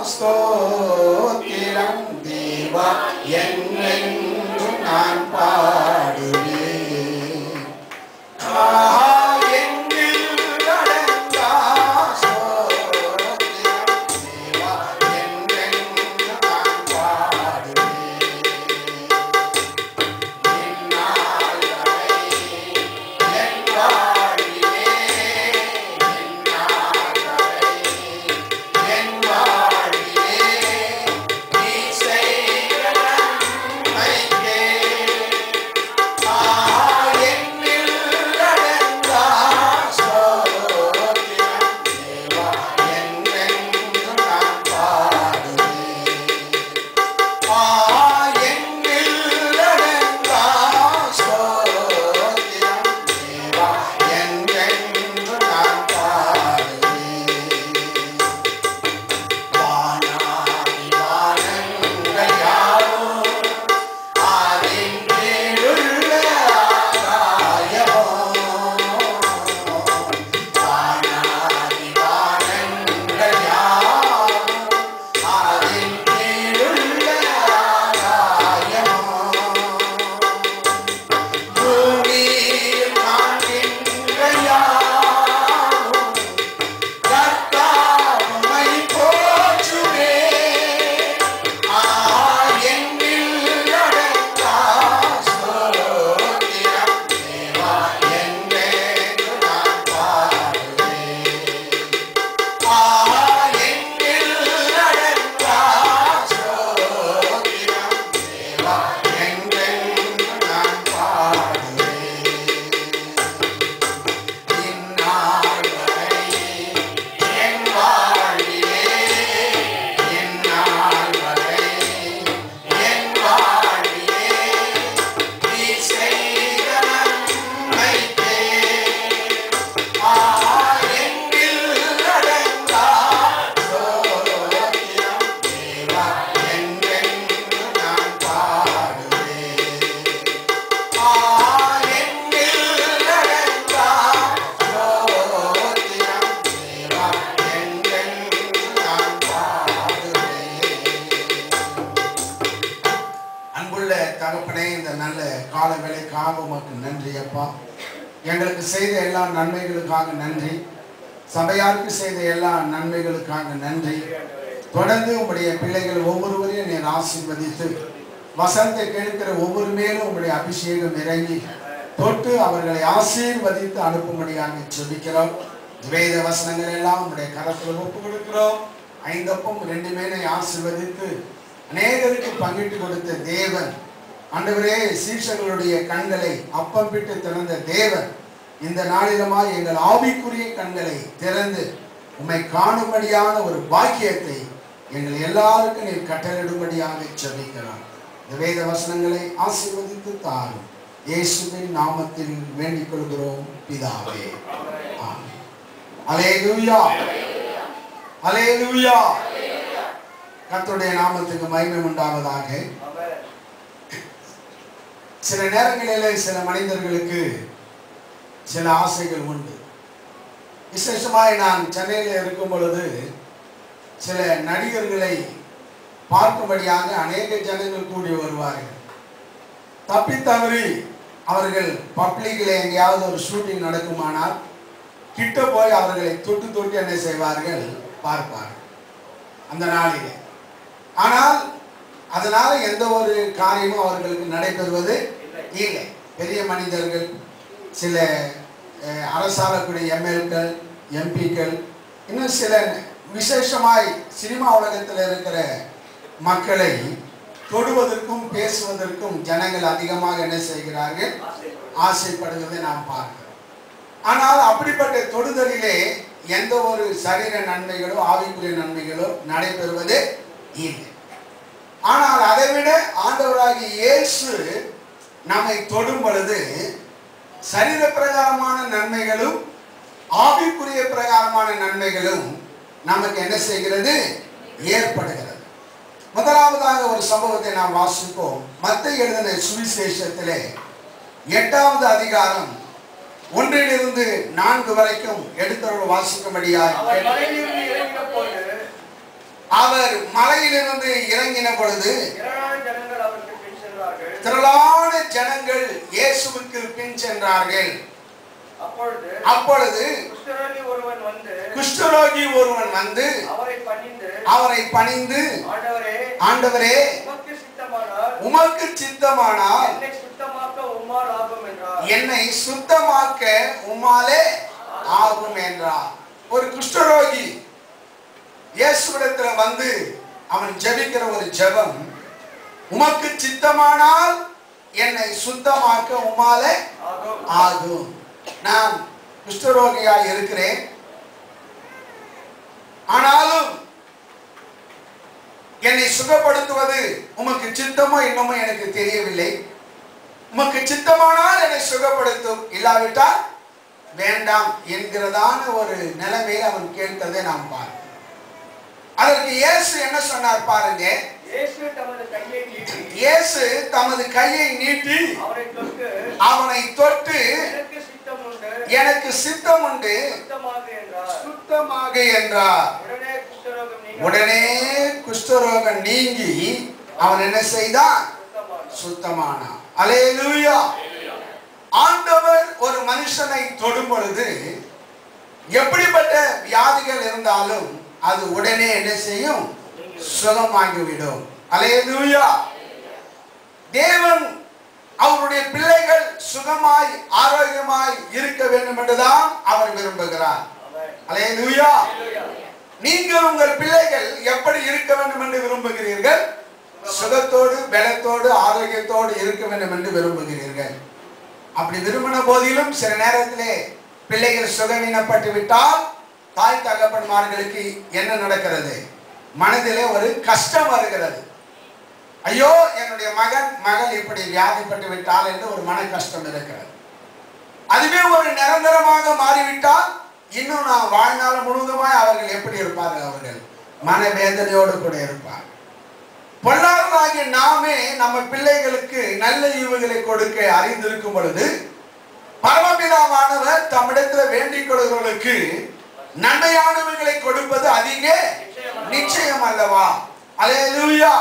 ஸ்தோத்திரம் தேவா என்றென்றும் நான் பாடுவேன் ஆஹா, எங்கில் அடங்கா ஸ்தோத்திரம் தேவா என்றென்றும் நான் பாடுவேன் என்னால் வரை என் வாழ்விலே என்னால் வரை என் வாழ்விலே நீ செய்த நன்மைக்கே அன்புள்ள தகப்பனே இந்த நல்ல கால வேலைக்காக உமக்கு நன்றி அப்பா எங்களுக்கு செய்த எல்லா நன்மைகளுக்காக நன்றி சபையாருக்கு செய்த எல்லா நன்மைகளுக்காக நன்றி தொடர்ந்து உங்களுடைய பிள்ளைகள் ஒவ்வொருவரையும் நீர் ஆசீர்வதித்து வசனத்தை கேட்கிற ஒவ்வொரு மேலும் உங்களுடைய அபிஷேகம் இறங்கி தொட்டு அவர்களை ஆசீர்வதித்து அனுப்பும்படியாக ஜெபிக்கிறோம் வேத வசனங்கள் எல்லாம் உங்களுடைய கரத்தில் ஒப்பு கொடுக்கிறோம் ஐந்தப்பும் ரெண்டு மேலை ஆசீர்வதித்து அநேகருக்கு பங்கிட்டு கொடுத்த தேவன் ஆண்டவரே சீஷர்களுடைய கண்களை அப்பம் பிட்டு திறந்த தேவன் இந்த நாளிலமாய் எங்கள் ஆவிக்குரிய கண்களை திறந்து உம்மை காணும்படியான ஒரு பாக்கியத்தை எங்கள் எல்லாருக்கும் நீர் கட்டளிடும்படியாக ஜெபிக்கிறார் இந்த வேத வசனங்களை ஆசீர்வதித்து தாரும் இயேசுவின் நாமத்தில் வேண்டிக் கொள்கிறோம் பிதாவே ஆமென் அலேலூயா அலேலூயா கர்த்தருடைய நாமத்துக்கு மகிமை உண்டாவதாக சில நேரங்களிலே சில மனிதர்களுக்கு சில ஆசைகள் உண்டு விசேஷமாய் நான் சென்னையில் இருக்கும் பொழுது சில நடிகர்களை பார்க்கும்படியாக அநேக ஜனங்கள் கூடி வருவார்கள் தப்பி தவறி அவர்கள் பப்ளிக்கில் எங்கேயாவது ஒரு ஷூட்டிங் நடக்குமானால் கிட்ட போய் அவர்களை தொட்டு தொட்டு என்ன செய்வார்கள் பார்ப்பார்கள் அந்த நாளிலே ஆனால் அதனால எந்த ஒரு காரியமும் அவர்களுக்கு நடைபெறுவது இல்லை பெரிய மனிதர்கள் சில அஹ், அரசாளக்கூடிய எம்எல்கள் எம்பிக்கள் இன்னும் சில விசேஷமாய் சினிமா உலகத்தில் இருக்கிற மக்களை தொடுவதற்கும் பேசுவதற்கும் ஜனங்கள் அதிகமாக என்ன செய்கிறார்கள் ஆசைப்படுவதை நாம் பார்க்கிறோம் ஆனால் அப்படிப்பட்ட தொடுதலிலே எந்த ஒரு சரீர நன்மைகளோ ஆவிக்குரிய நன்மைகளோ நடைபெறுவது இல்லை ஆனால் அதைவிட ஆண்டவராகிய இயேசு நம்மை தொடும் பொழுது சரீர பிரகாரமான நன்மைகளும் ஆவிக்குரிய பிரகாரமான நன்மைகளும் நமக்கு என்ன செய்கிறது ஏற்படுகிறது முதலாவதாக ஒரு சம்பவத்தை நாம் வாசிப்போம் மத்திய எழுதின சுவிசேஷத்திலே எட்டாவது அதிகாரம் ஒன்றிலிருந்து நான்கு வரைக்கும் எடுத்தவர்கள் வாசிக்கும்படியாய் அவர் மலையிலிருந்து இறங்கின போது அவர் மலையிலிருந்து இறங்கின பொழுது திரளான ஜனங்கள் அவருக்கு பின் சென்றார்கள் திரளான ஜனங்கள் இயேசுவுக்கு பின் சென்றார்கள் அப்பொழுது அப்பொழுது குஷ்டரோகி ஒருவன் வந்து குஷ்டரோகி ஒருவன் வந்து அவரை பணிந்து அவரை பணிந்து ஆண்டவரே ஆண்டவரே உமக்கு சித்தமானால் உமக்கு சித்தமானால் என்னை சுத்தமாக்க உம்மால் ஆகும் என்றார் என்னை சுத்தமாக்க உம்மாலே ஆகும் என்றார் ஒரு குஷ்டரோகி இயேசுவிடத்துல வந்து அவன் ஜெபிக்கிற ஒரு ஜெபம் உமக்கு சித்தமானால் என்னை சுத்தமாக்க உம்மாலே ஆகும் ஆகும் நான் குஷ்டரோகியாய் இருக்கிறேன் ஆனாலும் என்னை சுகப்படுத்துவது உமக்கு சித்தமோ என்னமோ எனக்கு தெரியவில்லை உமக்கு சித்தமானால் என்னை சுகப்படுத்தும் இல்லாவிட்டால் வேண்டாம் என்கிறதான ஒரு நிலைமையில் அவன் கேட்கிறதை நாம் பார்க்கிறோம் அதற்கு இயேசு என்ன சொன்னார் பாருங்க இயேசு தமது கையை நீட்டி இயேசு தமது கையை நீட்டி அவரை தொட்டு அவனை தொட்டு எனக்கு சித்தம் உண்டு எனக்கு சித்தம் உண்டு சுத்தமாக என்றார் சுத்தமாக என்றார் உடனே குஷ்டரோகம் நீங்க உடனே குஷ்டரோகம் நீங்கி அவன் என்ன செய்தான் சுத்தமானார் சுத்தமானான் அலேலூயா ஆண்டவர் ஒரு மனுஷனை தொடும் பொழுது எப்படிப்பட்ட வியாதிகள் இருந்தாலும் அது உடனே என்ன செய்யும் சுகமாகிவிடும் அலேலூயா தேவன் அவருடைய பிள்ளைகள் சுகமாய் ஆரோக்கியமாய் இருக்க வேண்டும் என்றுதான் அவர் விரும்புகிறார் ஆமென். அலேலூயா ஹalleluya. நீங்கள் உங்கள் பிள்ளைகள் எப்படி இருக்க வேண்டும் என்று விரும்புகிறீர்கள் சுகத்தோடு பலத்தோடு ஆரோக்கியத்தோடு இருக்க வேண்டும் என்று விரும்புகிறீர்கள் அப்படி விரும்பின போதிலும் சில நேரத்திலே பிள்ளைகள் சுகவீனப்பட்டு விட்டால் தாய் தகப்பன்மார்களுக்கு என்ன நடக்கிறது மனதிலே ஒரு கஷ்டம் வருகிறது ஐயோ என்னுடைய மகன் மகள் இப்படி வியாதிப்பட்டு விட்டால் என்று ஒரு மன கஷ்டம் இருக்கிறது அதுவே ஒரு நிரந்தரமாக மாறிவிட்டால் இன்னும் நான் வாழ்நாள் முழுவதுமாய் அவர்கள் எப்படி இருப்பார்கள் அவர்கள் மனவேதனையோடு கூட இருப்பார் பொல்லாதவராகிய நாமே நம்ம பிள்ளைகளுக்கு நல்ல ஈவுகளை கொடுக்க அறிந்திருக்கும் பொழுது பரமபிதாவானவர் தம்மிடத்தில் வேண்டிக் கொள்கிறவர்களுக்கு நன்மையானவைகளை கொடுப்பது அதிக நிச்சயம் அல்லவா அலேலூயா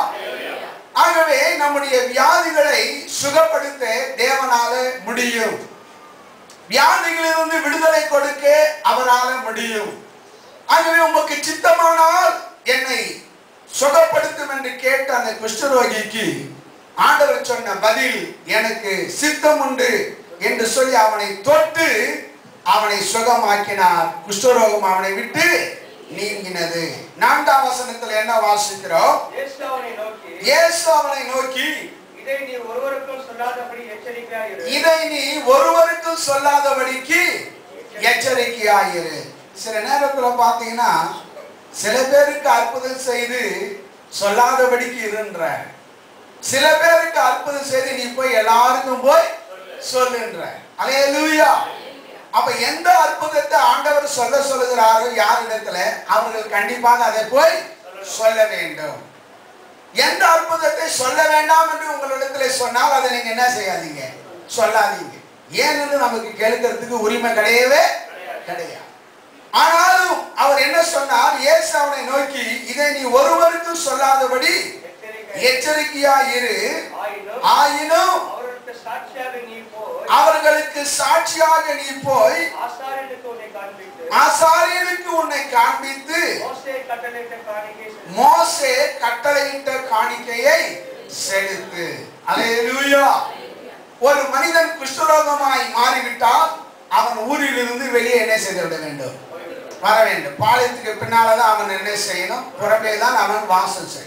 ஆகவே நம்முடைய வியாதிகளை சுகப்படுத்த தேவனால முடியும் வியாதிகளிலிருந்து விடுதலை கொடுக்க அவரால முடியும் ஆகவே உமக்கு சித்தமானால் என்னை சுகப்படுத்தும் என்று கேட்ட அந்த குஷ்டரோகிக்கு ஆண்டவர் சொன்ன பதில் எனக்கு சித்தம் உண்டு என்று சொல்லி அவனை தொட்டு அவனை சுகமாக்கினார் குஷ்டரோகம் அவனை விட்டு நீங்கினது நான்காம் வசனத்தில் என்ன வாசிக்கிறோம் இயேசு அவனை நோக்கி இயேசு அவனை நோக்கி இதை நீ ஒருவருக்கும் சொல்லாதபடி எச்சரிக்கையாயிரு இதை நீ ஒருவருக்கும் சொல்லாதபடிக்கு எச்சரிக்கையாயிரு சில நேரத்துல பாத்தீங்கன்னா சில பேருக்கு அற்புதம் செய்து சொல்லாதபடிக்கு இருன்ற சில பேருக்கு அற்புதம் செய்து நீ போய் எல்லாருக்கும் போய் சொல்லுன்ற அலையலூயா அப்ப எந்த அற்புதத்தை ஆண்டவர் சொல்ல சொல்லுகிறாரோ யாரிடத்துல அவர்கள் கண்டிப்பாக அதை போய் சொல்ல வேண்டும் எந்த அற்புதத்தை சொல்ல வேண்டாம் என்று உங்களிடத்துல சொன்னால் அதை நீங்க என்ன செய்யாதீங்க சொல்லாதீங்க ஏன்னு நமக்கு கேட்கறதுக்கு உரிமை கிடையவே கிடையாது ஆனாலும் அவர் என்ன சொன்னார் இயேசு அவனை நோக்கி இதை நீ ஒருவருக்கும் சொல்லாதபடி எச்சரிக்கை எச்சரிக்கையா இரு ஆயினும் ஆயினும் அவருக்கு சாட்சியாக நீ போய் அவர்களுக்கு சாட்சியாக நீ போய் ஆசாரியனுக்கு உன்னை காண்பித்து ஆசாரியனுக்கு உன்னை காண்பித்து மோசே கட்டளையிட்ட காணிக்கை செலுத்து. மோசே கட்டளையிட்ட காணிக்கையை செலுத்து அல்லேலூயா ஒரு மனிதன் குஷ்டரோகமாய் மாறிவிட்டால் அவன் ஊரிலிருந்து வெளியே என்ன செய்து விட வேண்டும் வர வேண்டும் பாளையத்துக்கு பின்னாலதான் அவன் என்ன செய்யணும் புறம்பே தான் அவன் வாசல் செய்யணும்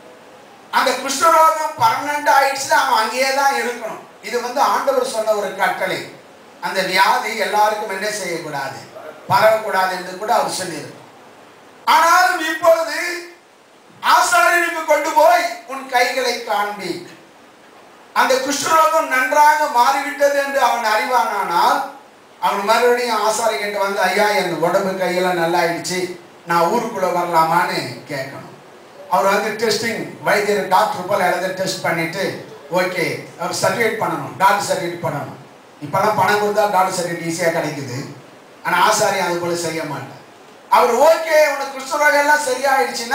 அந்த குஷ்டரோகம் பர்மனண்ட் ஆயிடுச்சுன்னா அவன் அங்கேயே தான் இருக்கணும் இது வந்து ஆண்டவர் சொன்ன ஒரு கட்டளை அந்த வியாதி எல்லாருக்கும் என்ன செய்யக்கூடாது பரவக்கூடாது என்று கூட அவர் சொல்லியிருக்கார் ஆனாலும் இப்பொழுது ஆசாரியனுக்கு கொண்டு போய் உன் கைகளை காண்பி அந்த குஷ்டரோகம் நன்றாக மாறிவிட்டது என்று அவன் அறிவானானால் அவன் மறுபடியும் ஆசாரிகிட்ட வந்து ஐயா என் உடம்பு கையெல்லாம் நல்லா ஆயிடுச்சு நான் ஊருக்குள்ள வரலாமான்னு கேட்கணும் அவர் வந்து டெஸ்டிங் வைத்தியர் டாக்டர் போல எல்லாத்தையும் டெஸ்ட் பண்ணிட்டு ஓகே அவர் சர்டிஃபிகேட் பண்ணணும் டாக்டர் சர்டிஃபிகேட் பண்ணணும் இப்போல்லாம் பணம் கொடுத்தா டாக்டர் சர்டிஃபிகேட் ஈஸியாக கிடைக்குது ஆனால் ஆசாரி அது போல செய்ய மாட்டார் அவர் ஓகே உனக்கு குஷ்டரோகம் எல்லாம் சரியாயிடுச்சுன்னா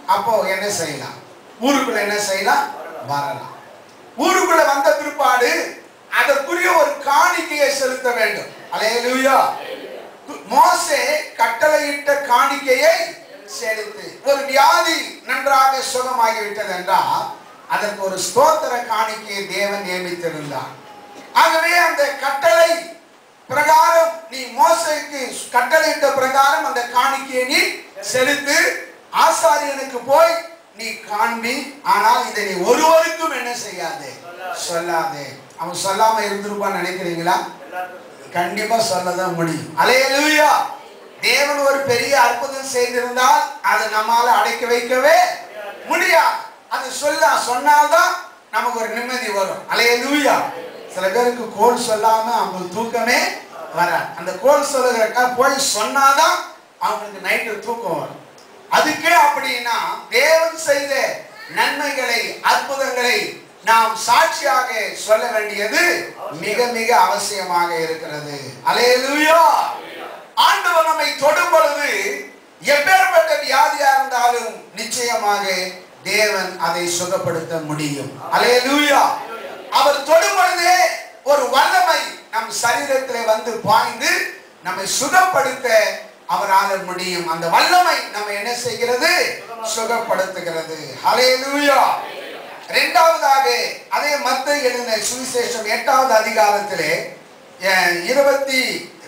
அப்போ என்ன செய்யலாம் ஊருக்குள்ள என்ன செய்யலாம் வரலாம் ஊருக்குள்ள வந்த பிற்பாடு அதற்குரிய ஒரு காணிக்கையை செலுத்த வேண்டும் அலையலுயா மோசே கட்டளையிட்ட காணிக்கையை செலுத்து ஒரு வியாதி நன்றாக சுகமாகிவிட்டது என்றால் அதற்கு ஒரு ஸ்தோத்திர காணிக்கையை தேவன் நியமித்திருந்தார் ஆகவே அந்த கட்டளை பிரகாரம் நீ மோசைக்கு கட்டளையிட்ட பிரகாரம் அந்த காணிக்கையை நீ செலுத்து ஆசாரியனுக்கு போய் நீ காண்பி ஆனால் இதை நீ ஒருவருக்கும் என்ன செய்யாதே சொல்லாதே அவன் சொல்லாம இருந்திருப்பான்னு நினைக்கிறீங்களா எல்லாருக்கும் கண்டிப்பா சொல்லதான் முடியும் அலையலுயா தேவன் ஒரு பெரிய அற்புதம் செய்திருந்தால் அதை நம்மால அடைக்க வைக்கவே முடியாது அது சொல்ல சொன்னால்தான் நமக்கு ஒரு நிம்மதி வரும் அலையலுயா சில பேருக்கு கோல் சொல்லாம அவங்களுக்கு தூக்கமே வராது அந்த கோல் சொல்லுகிறக்கா போய் சொன்னாதான் அவங்களுக்கு நைட்டு தூக்கம் வரும் அதுக்கே அப்படின்னா தேவன் செய்த நன்மைகளை அற்புதங்களை நாம் சாட்சியாக சொல்ல வேண்டியது மிக மிக அவசியமாக இருக்கிறது அலேலுயா ஆண்டவர் நம்மை தொடும் பொழுது எப்பேற்பட்ட வியாதியா இருந்தாலும் நிச்சயமாக தேவன் அதை சுகப்படுத்த முடியும் அலேலுயா அவர் தொடும் பொழுதே ஒரு வல்லமை நம் சரீரத்திலே வந்து பாய்ந்து நம்மை சுகப்படுத்த அவரால முடியும் அந்த வல்லமை நம்ம என்ன செய்கிறது சுகப்படுத்துகிறது ஹalleluya இரண்டாவதாக அதே மத்த எழுதின சுவிசேஷம் எட்டாவது அதிகாரத்திலே அஹ், இருபத்தி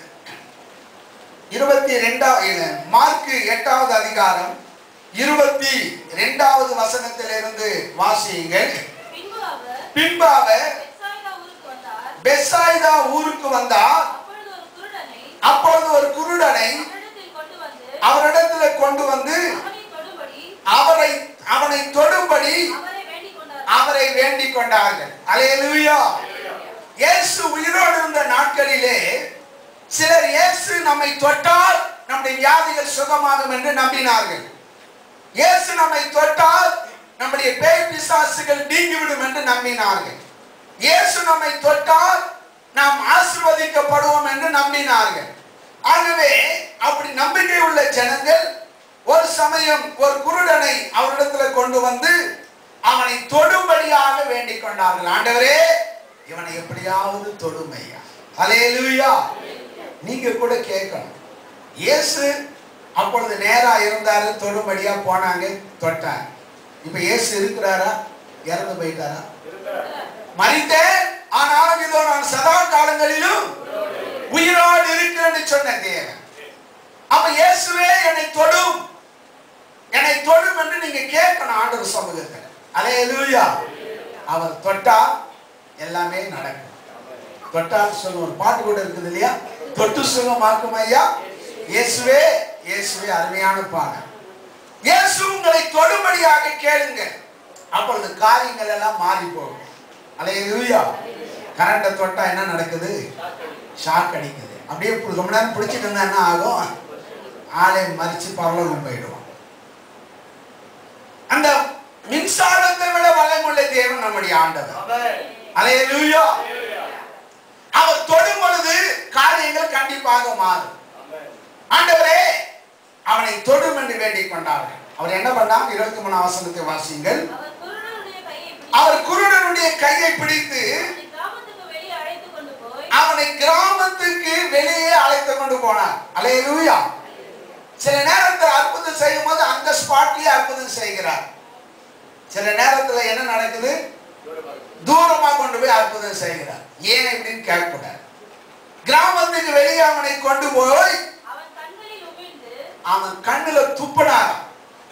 இருபத்தி ரெண்டாவது மார்க்கு எட்டாவது அதிகாரம் இருபத்தி ரெண்டாவது வசனத்திலிருந்து வாசியுங்கள் பின்பு அவர் பின்பு அவர் பெத்சாயிதா ஊருக்கு வந்தார். பெசாய்தா ஊருக்கு வந்தார் அப்பொழுது ஒரு குருடனை அப்பொழுது ஒரு குருடனை அவரிடத்தில் கொண்டு வந்து அவரிடத்துல கொண்டு வந்து அவனை தொடும்படி அவரை அவனை தொடும்படி அவரை வேண்டிக் கொண்டார். அவரை வேண்டிக் கொண்டார்கள் அலையலுயா இயேசு உயிரோடு இருந்த நாட்களிலே சிலர் இயேசு நம்மை தொட்டால் நம்முடைய வியாதிகள் சுகமாகும் என்று நம்பினார்கள் இயேசு நம்மை தொட்டால் நம்முடைய பேய் பிசாசுகள் நீங்கிவிடும் என்று நம்பினார்கள் இயேசு நம்மை தொட்டால் நாம் ஆசீர்வதிக்கப்படுவோம் என்று நம்பினார்கள் ஆகவே அப்படி நம்பிக்கை உள்ள ஜனங்கள் ஒரு சமயம் ஒரு குருடனை அவரிடத்துல கொண்டு வந்து அவனை தொடும்படியாக வேண்டிக் கொண்டார்கள் ஆண்டவரே இவனை எப்படியாவது தொடுமையா ஹalleluya நீங்க கூட கேட்கணும் இயேசு அப்பொழுது நேரா இருந்தாரு தொடும்படியா போனாங்க தொட்டாங்க இப்ப இயேசு இருக்கிறாரா இறந்து போயிட்டாரா மறித்தேன் ஆனாலும் இதோ நான் சதா காலங்களிலும் உயிரோடு இருக்கிறேன்னு சொன்ன தேவன் அப்ப இயேசுவே என்னை தொடும் என்னை தொடும் என்று நீங்க கேட்கணும் ஆண்டவர் சமூகத்தில் அலையலூயா அவர் தொட்டா எல்லாமே நடக்கும் தொட்டால் சொல்லும் ஒரு பாட்டு கூட இருக்குது இல்லையா தொட்டு சுகமாக்கும் ஐயா இயேசுவே இயேசுவே அருமையான பாடல் இயேசு உங்களை தொடும்படியாக கேளுங்க அப்பொழுது காரியங்கள் எல்லாம் மாறி போகும் அலையலூயா கரண்ட்டை தொட்டா என்ன நடக்குது ஷாக் அடிக்குது அப்படியே பு- ரொம்ப நேரம் பிடிச்சிட்டு இருந்தா என்ன ஆகும் ஆளை மறிச்சு பரலோகம் போயிடுவோம் அந்த மின்சாரத்தை விட வல்லமுள்ள தேவன் நம்முடைய ஆண்டவர் ஆமென். அலையலூயா அவர் தொடும் பொழுது காரியங்கள் கண்டிப்பாக மாறும் ஆமென். ஆண்டவரே அவனை தொடும் என்று வேண்டிக் கொண்டார்கள் அவர் என்ன பண்ணார் இருபத்தி மூணாம் வசனத்தை வாசியுங்கள் அவர் குருடனுடைய கையை பிடித்து அவர் குருடனுடைய கையை பிடித்து அவனை கிராமத்துக்கு வெளியே அழைத்துக் கொண்டு போய் அவனை கிராமத்துக்கு வெளியே அழைத்து கொண்டு போனார் அலையலூயா சில நேரத்தில் அற்புதம் செய்யும் போது அந்த ஸ்பாட்லயே அற்புதம் செய்கிறார் சில நேரத்துல என்ன நடக்குது தூரமா இருக்கு. தூரமா கொண்டு போய் அற்புதம் செய்கிறார் ஏன் இப்படின்னு கேட்கக்கூடாது கிராமத்துக்கு வெளியே அவனை கொண்டு போய் அவன் கண்களில் உமிழ்ந்து அவன் கண்ணுல துப்பினாராம்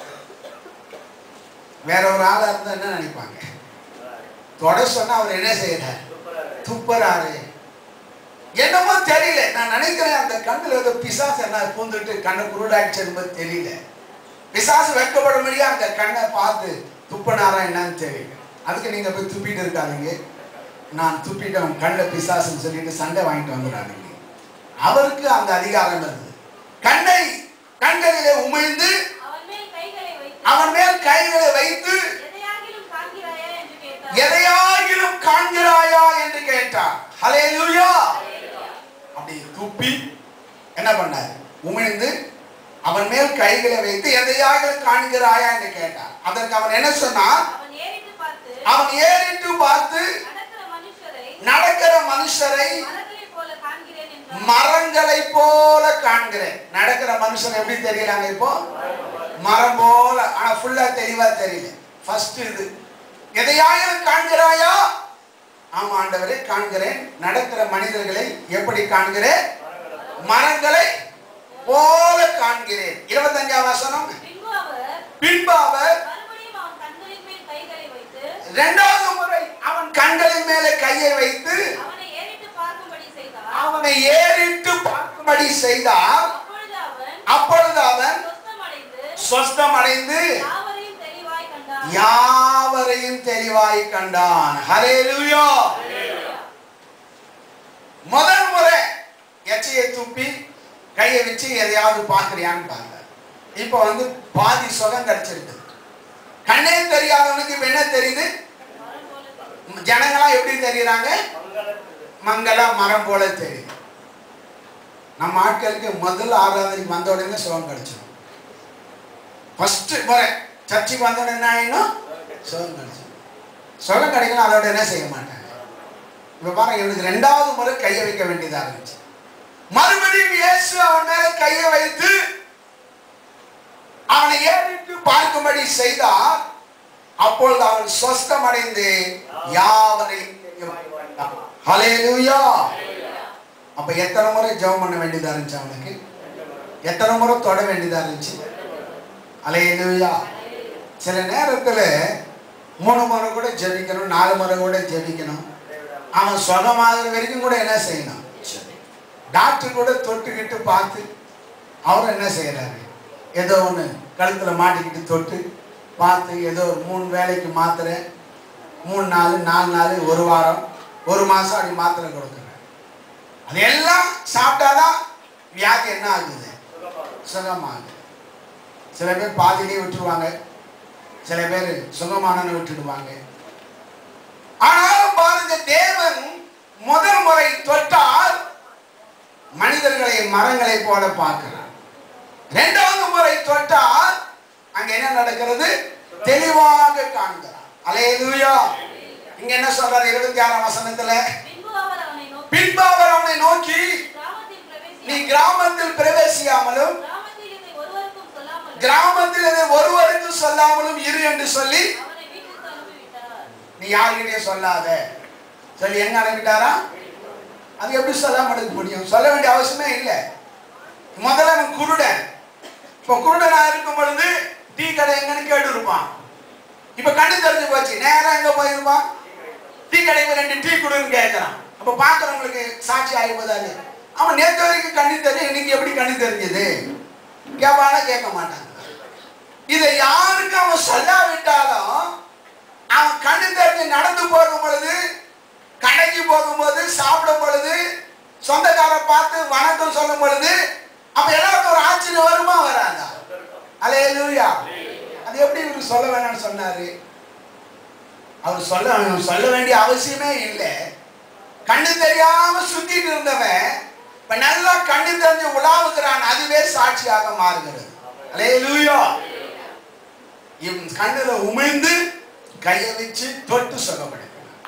வேற ஒரு ஆளா இருந்தா என்ன நினைப்பாங்க தொட சொன்னா அவர் என்ன செய்யறார் சூப்பரா இருக்கு. துப்புறாரு என்னமோ தெரியல நான் நினைக்கிறேன் அந்த கண்ணுல ஏதோ பிசாசு என்ன பூந்துட்டு கண்ணை குருடாச்சு என்பது தெரியல பிசாசு வெட்கப்படும்படியா அந்த கண்ணை பார்த்து துப்பினாரா என்னன்னு தெரியல அதுக்கு நீங்க போய் துப்பிட்டு இருக்காதீங்க நான் துப்பிட்டேன் கண்ணில் பிசாசுன்னு சொல்லிட்டு சண்டை வாங்கிட்டு வந்துடாதீங்க அவருக்கு அந்த அதிகாரம் இருந்தது கண்ணை கண்களிலே உமிழ்ந்து அவன் மேல் கைகளை வைத்து அவன் மேல் கைகளை வைத்து எதையாகிலும் காண்கிறாயா என்று கேட்டார் எதையாகிலும் காண்கிறாயா என்று கேட்டார் ஹalleluya அப்படி துப்பி என்ன பண்ணார் உமிழ்ந்து அவன் மேல் கைகளை வைத்து எதையாக காண்கிறாயா என்று கேட்டான் அதற்கு அவன் என்ன சொன்னான் அவன் ஏறிட்டு பார்த்து அவன் ஏறிட்டு பார்த்து நடக்கிற மனுஷரை நடக்கிற மனுஷரை மரங்களைப் போல காண்கிறேன் என்றான் மரங்களை போல காண்கிறேன் நடக்கிற மனுஷன் எப்படி தெரியறாங்க இப்போ மரம் போல ஆனா ஃபுல்லா தெளிவா தெரியல ஃபர்ஸ்ட் இது எதையாயிரம் காண்கிறாயா ஆமா ஆண்டவரே காண்கிறேன் நடக்கிற மனிதர்களை எப்படி காண்கிறேன் மரங்களை போல காண்கிறேன் இருபத்தஞ்சாம் வசனம் பின்பு அவர் பின்பு அவர் மறுபடியும் அவன் கண்களின் மேல் கைகளை வைத்து இரண்டாவது முறை அவன் கண்களின் மேலே கையை வைத்து அவனை ஏறிட்டு பார்க்கும்படி செய்தார் அவனை ஏறிட்டு பார்க்கும்படி செய்தார் அப்பொழுது அவன் அப்பொழுது அவன் சொஸ்தமடைந்து சொஸ்தம் அடைந்து யாவரையும் தெளிவாய் கண்டான் யாவரையும் தெளிவாய் கண்டான் ஹalleluya முதல் முறை எச்சையை துப்பி கையை வச்சு எதையாவது பார்க்கறியான்னு பார்த்தார் இப்போ வந்து பாதி சுகம் கிடைச்சிருக்கு கண்ணே தெரியாதவனுக்கு இப்ப என்ன தெரியுது மரம் போல தெரியும். ஜனங்களாம் எப்படி தெரியுறாங்க மங்களா மரம் போல தெரியுது நம்ம ஆட்களுக்கு முதல் ஆராதனைக்கு வந்த உடனே சுகம் கிடைச்சிடும் ஃபர்ஸ்ட் முறை சர்ச்சுக்கு வந்த உடனே என்ன ஆயிடும் சுகம் கிடைச்சிடும் சுகம் கிடைக்கணும் அதோட என்ன செய்ய மாட்டாங்க இப்ப பாருங்க இவனுக்கு ரெண்டாவது முறை கையை வைக்க வேண்டியதா இருந்துச்சு மறுபடியும் இயேசு அவன் மேல கையை வைத்து அவனை ஏறிட்டு பார்க்கும்படி செய்தார் அப்பொழுது அவன் சொஸ்தம் அடைந்து யாவரையும் ஹalleluya அப்ப எத்தனை முறை ஜெபம் பண்ண வேண்டியதா இருந்துச்சு அவனுக்கு எத்தனை முறை தொட வேண்டியதா இருந்துச்சு ஹalleluya சில நேரத்துல மூணு முறை கூட ஜெபிக்கணும் நாலு முறை கூட ஜெபிக்கணும் அவன் சுகமாகிற வரைக்கும் கூட என்ன செய்யணும் டாக்டர் கூட தொட்டுக்கிட்டு பார்த்து அவர் என்ன செய்யறாரு ஏதோ ஒன்று கழுத்துல மாட்டிக்கிட்டு தொட்டு பார்த்து ஏதோ ஒரு மூணு வேலைக்கு மாத்திரை மூணு நாள் நாலு நாள் ஒரு வாரம் ஒரு மாசம் அப்படி மாத்திரை கொடுக்குறாரு அது எல்லாம் சாப்பிட்டாதான் வியாதி என்ன ஆகுது சுகமாகுது சில பேர் பாதியிலே விட்டுருவாங்க சில பேர் சுகமானன்னு விட்டுடுவாங்க ஆனாலும் பாருங்க தேவன் முதல் முறை தொட்டால் மனிதர்களை மரங்களை போல பார்க்கிறார் இரண்டாவது முறை தொட்டால் அங்க என்ன நடக்கிறது தெளிவாக காண்கிறார் அலையலூயா இங்க என்ன சொல்றாரு இருபத்தி ஆறாம் வசனத்துல பின்பு அவர் அவனை நோக்கி பின்பு அவர் அவனை நோக்கி கிராமத்தில் நீ பிரவேசி கிராமத்தில் பிரவேசியாமலும் கிராமத்தில் இதை ஒருவருக்கும் சொல்லாமல் கிராமத்தில் இதை ஒருவருக்கும் சொல்லாமலும் இரு என்று சொல்லி அவனை வீட்டுக்கு அனுப்பிவிட்டார் நீ யாருக்கிட்டையும் சொல்லாத சொல்லி எங்க அனுப்பிட்டாரா அது எப்படி சொல்லாம எடுக்க முடியும் சொல்ல வேண்டிய அவசியமே இல்லை முதல்ல அவன் குருடன் இப்போ குருடனா இருக்கும் பொழுது டீ கடை எங்கன்னு கேட்டு இருப்பான் இப்ப கண்ணு தெரிஞ்சு போச்சு நேரா எங்க போயிருப்பான் டீ கடைக்கு ரெண்டு டீ குடுன்னு கேட்கறான் அப்ப பாக்குறவங்களுக்கு சாட்சி ஆகி போதாது அவன் நேற்று வரைக்கும் கண்ணு தெரியும் இன்னைக்கு எப்படி கண்ணு தெரிஞ்சது கேட்பானா கேட்க மாட்டாங்க இதை யாருக்கு அவன் சொல்லாவிட்டாலும் அவன் கண்ணு தெரிஞ்சு நடந்து போகும் பொழுது கடைக்கு போகும்போது சாப்பிடும் பொழுது சொந்தக்கார பார்த்து வணக்கம் சொல்லும் பொழுது அப்ப எல்லாருக்கும் ஒரு ஆச்சரியம் வருமா வராதா அலையலூயா அது எப்படி இவருக்கு சொல்ல வேணாம்னு சொன்னாரு அவர் சொல்ல அவர் சொல்ல வேண்டிய அவசியமே இல்லை கண்ணு தெரியாம சுத்திட்டு இருந்தவன் இப்ப நல்லா கண்ணு தெரிஞ்சு உலாவுகிறான் அதுவே சாட்சியாக மாறுகிறது அலையலூயா இவன் கண்ணுல உமிழ்ந்து கையை வச்சு தொட்டு சொல்லப்படுகிறான்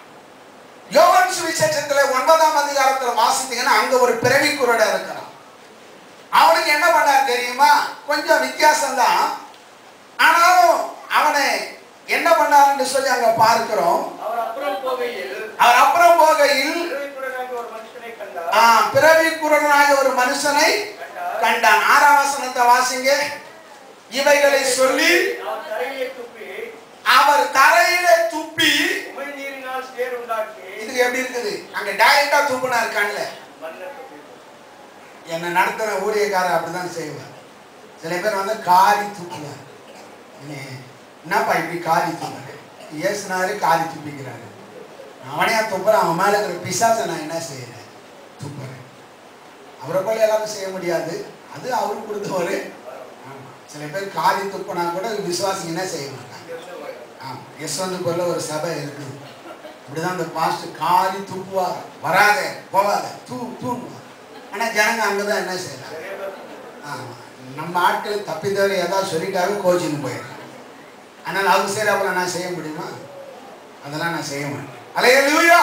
யோவான் சுவிசேஷத்துல ஒன்பதாம் அதிகாரத்துல வாசித்தீங்கன்னா அங்க ஒரு பிறவி குருட இருக்கிறான் அவனுக்கு என்ன பண்ணார் தெரியுமா கொஞ்சம் வித்தியாசம்தான் ஆனாலும் அவனை என்ன பண்ணாருன்னு சொல்லி அங்க பார்க்கிறோம் அவர் அப்புறம் போகையில் அவர் அப்புறம் போகையில் இறைக்குடனாக ஒரு மனுஷனை கண்டார் ஆ, பிறவி குருடனாக ஒரு மனுஷனை கண்டான் ஆறாம் வசனத்தை வாசிங்க இவைகளை சொல்லி அவர் தரையிலே துப்பி அவர் தரையில துப்பி உமிழ்நீரினால் சேர் உண்டாக்கி இதுக்கு எப்படி இருக்குது அங்க டைரக்டா தூக்குனார் கண்ணுல மண்ணை துப்பி என்னை நடத்துற ஊழியக்காரர் அப்படிதான் செய்வார் சில பேர் வந்து காரி தூக்குவார் நீ என்னப்பா இப்படி காரி தூக்குற ஏசுனாரு காரி துப்பிக்கிறாரு அவனையா துப்புறான் அவன் மேல இருக்கிற பிசாசை நான் என்ன செய்யறேன் துப்புறேன் அவரை போல எல்லாரும் செய்ய முடியாது அது அவரு கொடுத்தவரு ஆமா சில பேர் காரி துப்புனா கூட விசுவாசி என்ன செய்ய மாட்டாங்க ஆமா யஸ்வந்தபுரில் ஒரு சபை இருக்குது இப்படிதான் அந்த பாஸ்ட் காரி துப்புவார் வராத போவாத தூ தூணுவார் ஆனா ஜனங்க அங்கதான் என்ன செய்யறாங்க நிறைய பேர் ஆமா நம்ம ஆட்கள் தப்பி தவிர ஏதாவது சொல்லிட்டாவே கோச்சின்னு போயிடுறேன் அதனால் அவங்க செய்கிறாப்புல நான் செய்ய முடியுமா அதெல்லாம் நான் செய்ய மாட்டேன் அலையலூயா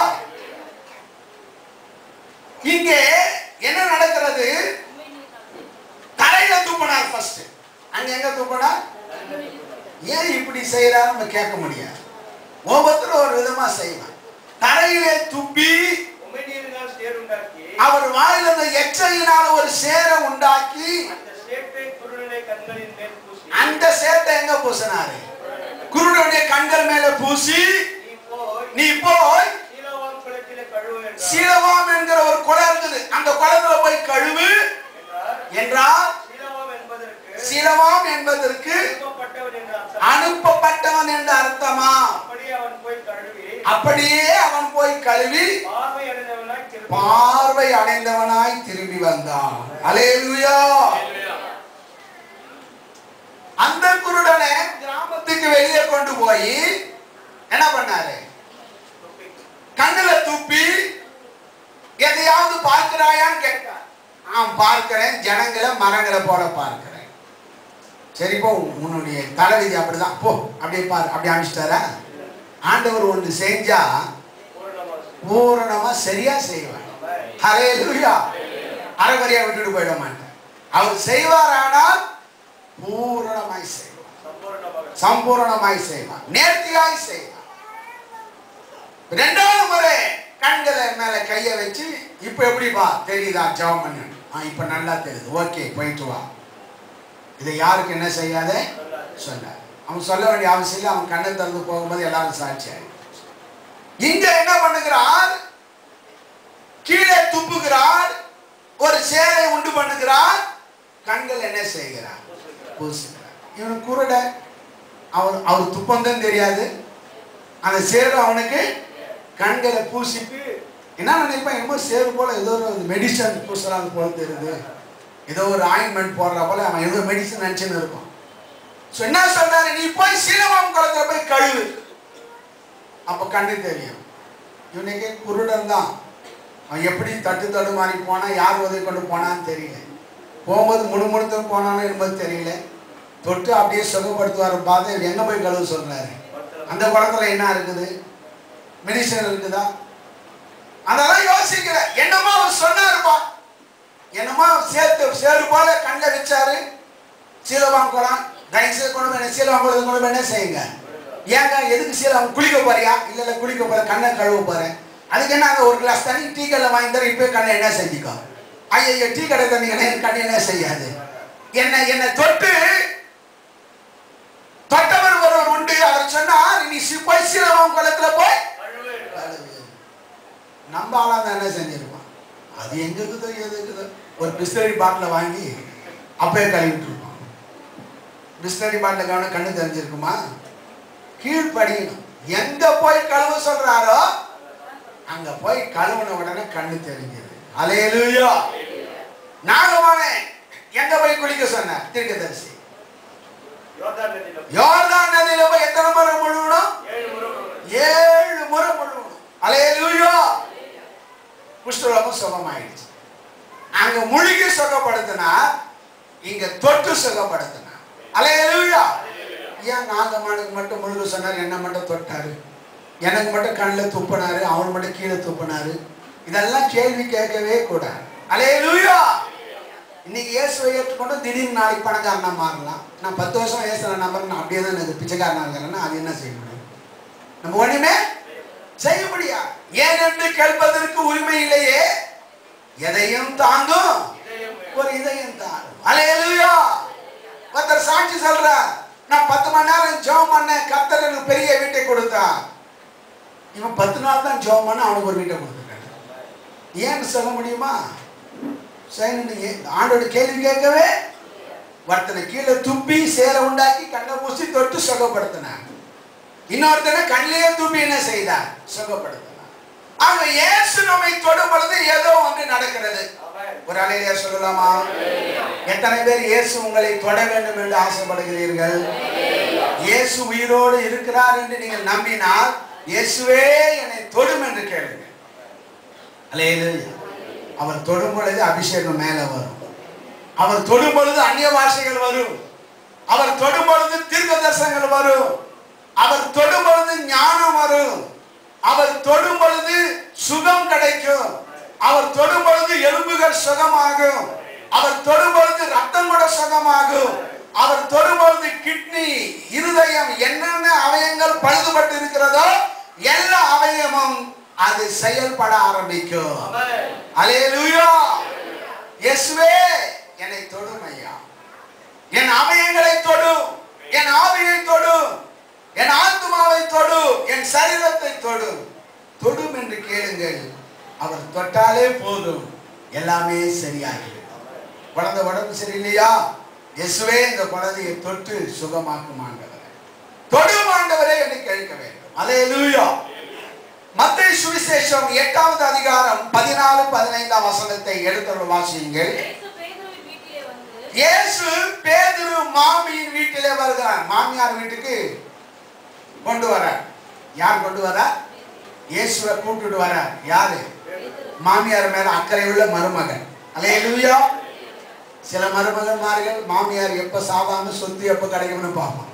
இங்கே என்ன நடக்கிறது தரையில தூப்பினார் ஃபர்ஸ்ட் அங்க எங்க தூப்பினார் ஏன் இப்படி செய்யறா நம்ம கேட்க முடியாது ஒவ்வொருத்தரும் ஒரு விதமா செய்வான் தரையிலே துப்பி உமிழ்நீரினால் சேருண்டாக்கி அவர் வாயில இருந்த எச்சையினால் ஒரு சேரை உண்டாக்கி அந்த சேற்றை குருடனை கண்களின் மேல் பூசி அந்த சேட்டை எங்க பூசினாரு குருடனுடைய கண்கள் மேல பூசி நீ போய் நீ போய் சீலோவாம் குளத்திலே கழுவு என்றார் சீலவாம் என்கிற ஒரு குளம் இருக்குது அந்த குளத்துல போய் கழுவு என்றார் என்றால் சீலோவாம் என்பதற்கு சீலவாம் என்பதற்கு அனுப்பப்பட்டவன் என்ற அர்த்தம் அனுப்பப்பட்டவன் என்ற அர்த்தமா அப்படியே அவன் போய் கழுவி அப்படியே அவன் போய் கழுவி பார்வை அடைந்தவனாய் திரும்பி பார்வை அடைந்தவனாய் திரும்பி வந்தான் அலேலுயா அந்த குருடனை கிராமத்துக்கு வெளியே கொண்டு போய் என்ன பண்ணாரு கண்ணுல துப்பி எதையாவது பார்க்கிறாயான்னு கேட்டார் ஆம் பார்க்கிறேன் ஜனங்களை மரங்களை போல பார்க்கிறேன் சரி போ உன்னுடைய தலைவிதி அப்படிதான் போ அப்படியே பாரு அப்படி அனுப்பிச்சிட்டாரா ஆண்டவர் ஒன்று செஞ்சா பூரணமாக செய். பூரணமா சரியா செய்வார் ஆமென். ஹalleluya அரைகுறையா விட்டுட்டு போயிட மாட்டேன் அவர் செய்வாரானால் பூரணமாய் செய்வார் சம்பூரணமாக சம்பூரணமாய் செய்வார் நேர்த்தியாய் செய்வார் ரெண்டாவது முறை கண்களை மேல கைய வச்சு இப்ப எப்படிப்பா தெரியுதா ஜெபம் பண்ணு ஆ இப்ப நல்லா தெரியுது ஓகே போயிட்டு வா இதை யாருக்கு என்ன செய்யாத சொல்லாது. சொன்னார் அவன் சொல்ல வேண்டிய அவசியம் இல்லை அவன் கண்ணை திறந்து போகும்போது எல்லாரும் சாட்சியாய் இங்க என்ன பண்ணுகிறார் கீழே துப்புகிறார் ஒரு சேரை உண்டு பண்ணுகிறார் கண்கள் என்ன செய்கிறார் பூசுகிறார் இவன் குருட அவர் அவர் துப்பந்தான் தெரியாது அந்த சேரு அவனுக்கு கண்களை பூசிட்டு என்ன நினைப்பான் என்னமோ சேரு போல ஏதோ ஒரு மெடிசன் பூசுறாங்க போல தெரியுது ஏதோ ஒரு ஆயின்மெண்ட் போடுற போல அவன் ஏதோ மெடிசன் நினைச்சுன்னு இருப்பான் ஸோ என்ன சொன்னாரு நீ போய் சீலவாம் குளத்துல போய் கழுவு அப்ப கண்ணு தெரியும் இவனுக்கு குருடன் தான் அவன் எப்படி தட்டு தடுமாறி போனா யார் உதவி கொண்டு போனான்னு தெரியல போகும்போது முணுமுணுத்து போனானோ என்பது தெரியல தொட்டு அப்படியே சுகப்படுத்துவார் பார்த்து இவர் எங்க போய் கழுவு சொல்றாரு அந்த குளத்துல என்ன இருக்குது மெடிசன் இருக்குதா அதெல்லாம் யோசிக்கல என்னமோ அவர் சொன்னாருப்பா என்னமோ சேர்த்து சேரு போல கண்ணில் வச்சாரு சீலவாம் குளம் தயவுசெய்து கொண்டு போய் சீலவாம் குளத்தை கொண்டு போய் என்ன செய்யுங்க ஏங்க எதுக்கு சீலம் குளிக்க போறியா இல்ல இல்ல குளிக்க போற கண்ணை கழுவ போறேன் அதுக்கு என்ன அந்த ஒரு கிளாஸ் தண்ணி டீ கடையில் வாங்கி தர இப்போ கண்ணை என்ன செஞ்சுக்கோ ஐயோ டீ கடை தண்ணி என் கண்ணை என்ன செய்யாது என்ன என்னை தொட்டு தொட்டவர் ஒருவர் உண்டு அவர் சொன்னார் நீ சி- போய் சீலவாம் குளத்துல போய் கழுவு என்றார். கழுவு. நம்ம ஆளா தான் என்ன செஞ்சிருப்பான் அது எங்க இருக்குதோ எது இருக்குதோ ஒரு பிஸ்லரி பாட்டில வாங்கி அப்பயே கழுவிட்டு இருப்பான் பிஸ்லரி பாட்டில கவனம் கண்ணு தெரிஞ்சிருக்குமா கீழ்ப்படியணும் எங்க போய் கழுவ சொல்றாரோ அங்க போய் கழுவுன உடனே கண்ணு தெரிஞ்சது அலையலூயா நாகவானே எங்க போய் குளிக்க சொன்ன தீர்க்கதரிசி யோர்தான் நதியில யோர்தான் நதியில போய் எத்தனை முறை முழுவணும் ஏழு முறை முழுவதும். ஏழு முறை முழுவணும் அலையலூயா குஷ்டரோகம் சுகமாயிடுச்சு அங்க முழுகி சுகப்படுத்தினா இங்க தொட்டு சுகப்படுத்தினா அலையலூயா ஏன் நாகமானுக்கு மட்டும் முழுக சொன்னார் என்ன மட்டும் தொட்டாரு எனக்கு மட்டும் கண்ணில் துப்பினாரு அவன் மட்டும் கீழே துப்பினாரு இதெல்லாம் கேள்வி கேட்கவே கூடாது அலையலூயா இன்னைக்கு இயேசுவை ஏற்றுக்கொண்டு திடீர்னு நாளைக்கு பணக்காரனா மாறலாம் நான் பத்து வருஷம் இயேசுல நம்பர் நான் அப்படியே தான் எனக்கு பிச்சைக்காரனா இருக்கிறேன்னா அது என்ன செய்ய முடியும் நம்ம ஒண்ணுமே செய்ய முடியாது ஏனென்று கேட்பதற்கு உரிமை இல்லையே எதையும் தாங்கும் இதயம் ஒரு இதயம் தாங்கும் அலையலுயா ஒருத்தர் சாட்சி சொல்றார் நான் பத்து மணி நேரம் ஜெபம் பண்ணேன் கர்த்தர் எனக்கு பெரிய வீட்டை கொடுத்தான் இவன் பத்து நாள் தான் ஜெபம் பண்ண அவனுக்கு ஒரு வீட்டை கொடுத்துருக்காரு ஏன்னு சொல்ல முடியுமா சரி நீங்க ஆண்டோட கேள்வி கேட்கவே ஒருத்தனை கீழே துப்பி சேர உண்டாக்கி கண்ணை பூசி தொட்டு சுகப்படுத்தினான் இன்னொருத்தனை கண்ணிலேயே துப்பி என்ன செய்தார் சுகப்படுத்தினார் ஆக இயேசு நம்மை தொடும் பொழுது ஏதோ ஒன்று நடக்கிறது ஆமென். ஒரு அலையிலே சொல்லலாமா எத்தனை பேர் இயேசு உங்களை தொட வேண்டும் என்று ஆசைப்படுகிறீர்கள் இயேசு உயிரோடு இருக்கிறார் என்று நீங்கள் நம்பினால் இயேசுவே என்னை தொடும் என்று கேளுங்க அலையிலே அவர் தொடும் பொழுது அபிஷேகம் மேலே வரும் அவர் தொடும் பொழுது அந்நிய பாஷைகள் வரும் அவர் தொடும் பொழுது தீர்க்க தரிசனங்கள் வரும் அவர் தொடும் பொழுது ஞானம் வரும் அவர் தொடும் பொழுது சுகம் கிடைக்கும் அவர் தொடும் பொழுது எலும்புகள் சுகமாகும் அவர் தொடும் பொழுது ரத்தம் கூட சுகமாகும் அவர் தொடும் பொழுது கிட்னி இருதயம் என்னென்ன அவயங்கள் பழுதுபட்டு இருக்கிறதோ எல்லா அவயமும் அது செயல்பட ஆரம்பிக்கும் அலேலுயா இயேசுவே என்னை தொடும் ஐயா என் அவயங்களை தொடும் என் ஆவியை தொடும் என் ஆத்மாவை தொடும் என் சரீரத்தை தொடும் தொடும் என்று கேளுங்கள் அவர் தொட்டாலே போதும் எல்லாமே சரியாகிடும் குழந்தை உடம்பு சரியில்லையா இயேசுவே இந்த குழந்தையை தொட்டு சுகமாக்கும் ஆண்டவரே தொடும் ஆண்டவரே என்று கேட்க வேண்டும் அலேலூயா மத்திய சுவிசேஷம் எட்டாவது அதிகாரம் பதினாலு பதினைந்தாம் வசனத்தை எடுத்து வாசியுங்கள் இயேசு பேதுருவின் வீட்டிலே வந்து இயேசு பேதுரு மாமியின் வீட்டிலே வருகிறார் மாமியார் வீட்டுக்கு கொண்டு வரார் யார் கொண்டு வரார் இயேசுவை கூப்பிட்டுட்டு வரார் யாரு மாமியார் மேல அக்கறை உள்ள மருமகன் அல்லேலூயா சில மருமகன்மார்கள் மாமியார் எப்ப சாவாம சொத்து எப்ப கிடைக்கும்னு பார்ப்பான்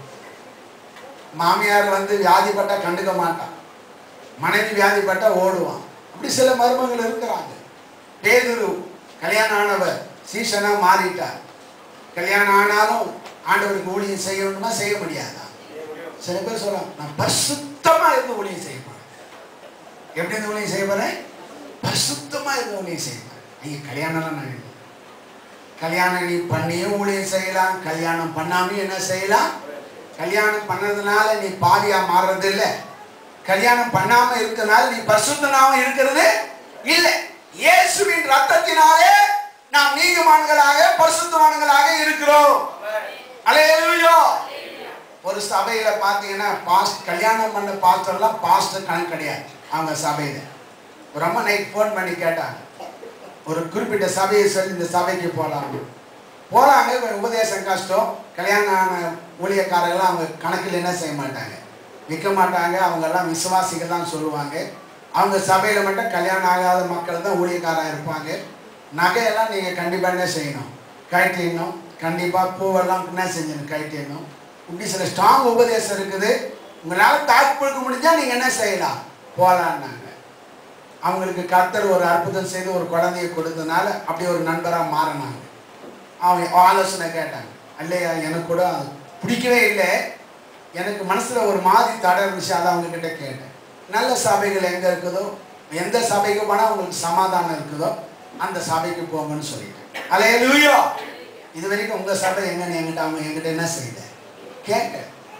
மாமியார் வந்து வியாதிப்பட்டா கண்டுக்க மாட்டான் மனைவி வியாதிப்பட்டா ஓடுவான் அப்படி சில மருமகள் இருக்கிறாங்க பேதுரு கல்யாணம் ஆனவர் சீசனா மாறிட்டார் கல்யாணம் ஆனாலும் ஆண்டவருக்கு ஊழியம் செய்யணுமா செய்ய முடியாதா சில பேர் சொல்றாங்க நான் பரிசுத்தமா இருந்து ஊழியம் செய்ய போறேன் எப்படி இருந்து ஊழியம் செய்ய போறேன் பரிசுத்தமா இருந்து ஊழியம் செய்ய போறேன் நீங்க கல்யாணம்லாம் நான் இல்லை. கல்யாணம் நீ பண்ணியும் ஊழியம் செய்யலாம் கல்யாணம் பண்ணாமையும் என்ன செய்யலாம் கல்யாணம் பண்ணதுனால நீ பாவியா மாறுறது இல்ல கல்யாணம் பண்ணாம இருக்கிறதுனால நீ பரிசுத்தனாம இருக்கிறது இல்லை இயேசுவின் ரத்தத்தினாலே நாம் நீதிமான்களாக பரிசுத்தவான்களாக இருக்கிறோம் அல்லேலூயா ஒரு சபையில பாத்தீங்கன்னா பாஸ்ட் கல்யாணம் பண்ண பாஸ்டர்லாம் பாஸ்டர் கணக்கு கிடையாது அவங்க சபையில ஒரு அம்மா நைட் ஃபோன் பண்ணி கேட்டாங்க ஒரு குறிப்பிட்ட சபையை சொல்லி இந்த சபைக்கு போகலாம் போகிறாங்க கொஞ்சம் உபதேசம் கஷ்டம் கல்யாணம் ஆன ஊழியக்காரர்கள்லாம் அவங்க கணக்கில் என்ன செய்ய மாட்டாங்க விற்க மாட்டாங்க அவங்கெல்லாம் விசுவாசிகள் தான் சொல்லுவாங்க அவங்க சபையில் மட்டும் கல்யாணம் ஆகாத மக்கள் தான் ஊழியக்காரா இருப்பாங்க நகையெல்லாம் நீங்கள் கண்டிப்பாக என்ன செய்யணும் கழட்டிடணும் கண்டிப்பாக பூவெல்லாம் என்ன செஞ்சணும் கழட்டிடணும் இப்படி சில ஸ்ட்ராங் உபதேசம் இருக்குது உங்களால் தாக்கு கொடுக்க முடிஞ்சால் நீங்கள் என்ன செய்யலாம் போகலான்னாங்க அவங்களுக்கு கர்த்தர் ஒரு அற்புதம் செய்து ஒரு குழந்தையை கொடுத்தனால அப்படி ஒரு நண்பராக மாறினாங்க அவன் ஆலோசனை கேட்டாங்க இல்லையா எனக்கு கூட அது பிடிக்கவே இல்லை எனக்கு மனசில் ஒரு மாதிரி தடை இருந்துச்சு அதை அவங்க கிட்ட கேட்டேன் நல்ல சபைகள் எங்கே இருக்குதோ எந்த சபைக்கு போனால் உங்களுக்கு சமாதானம் இருக்குதோ அந்த சபைக்கு போங்கன்னு சொல்லிட்டேன் அலே லூயோ இது வரைக்கும் உங்கள் சபை எங்கன்னு என்கிட்ட அவங்க என்கிட்ட என்ன செய்த கேட்க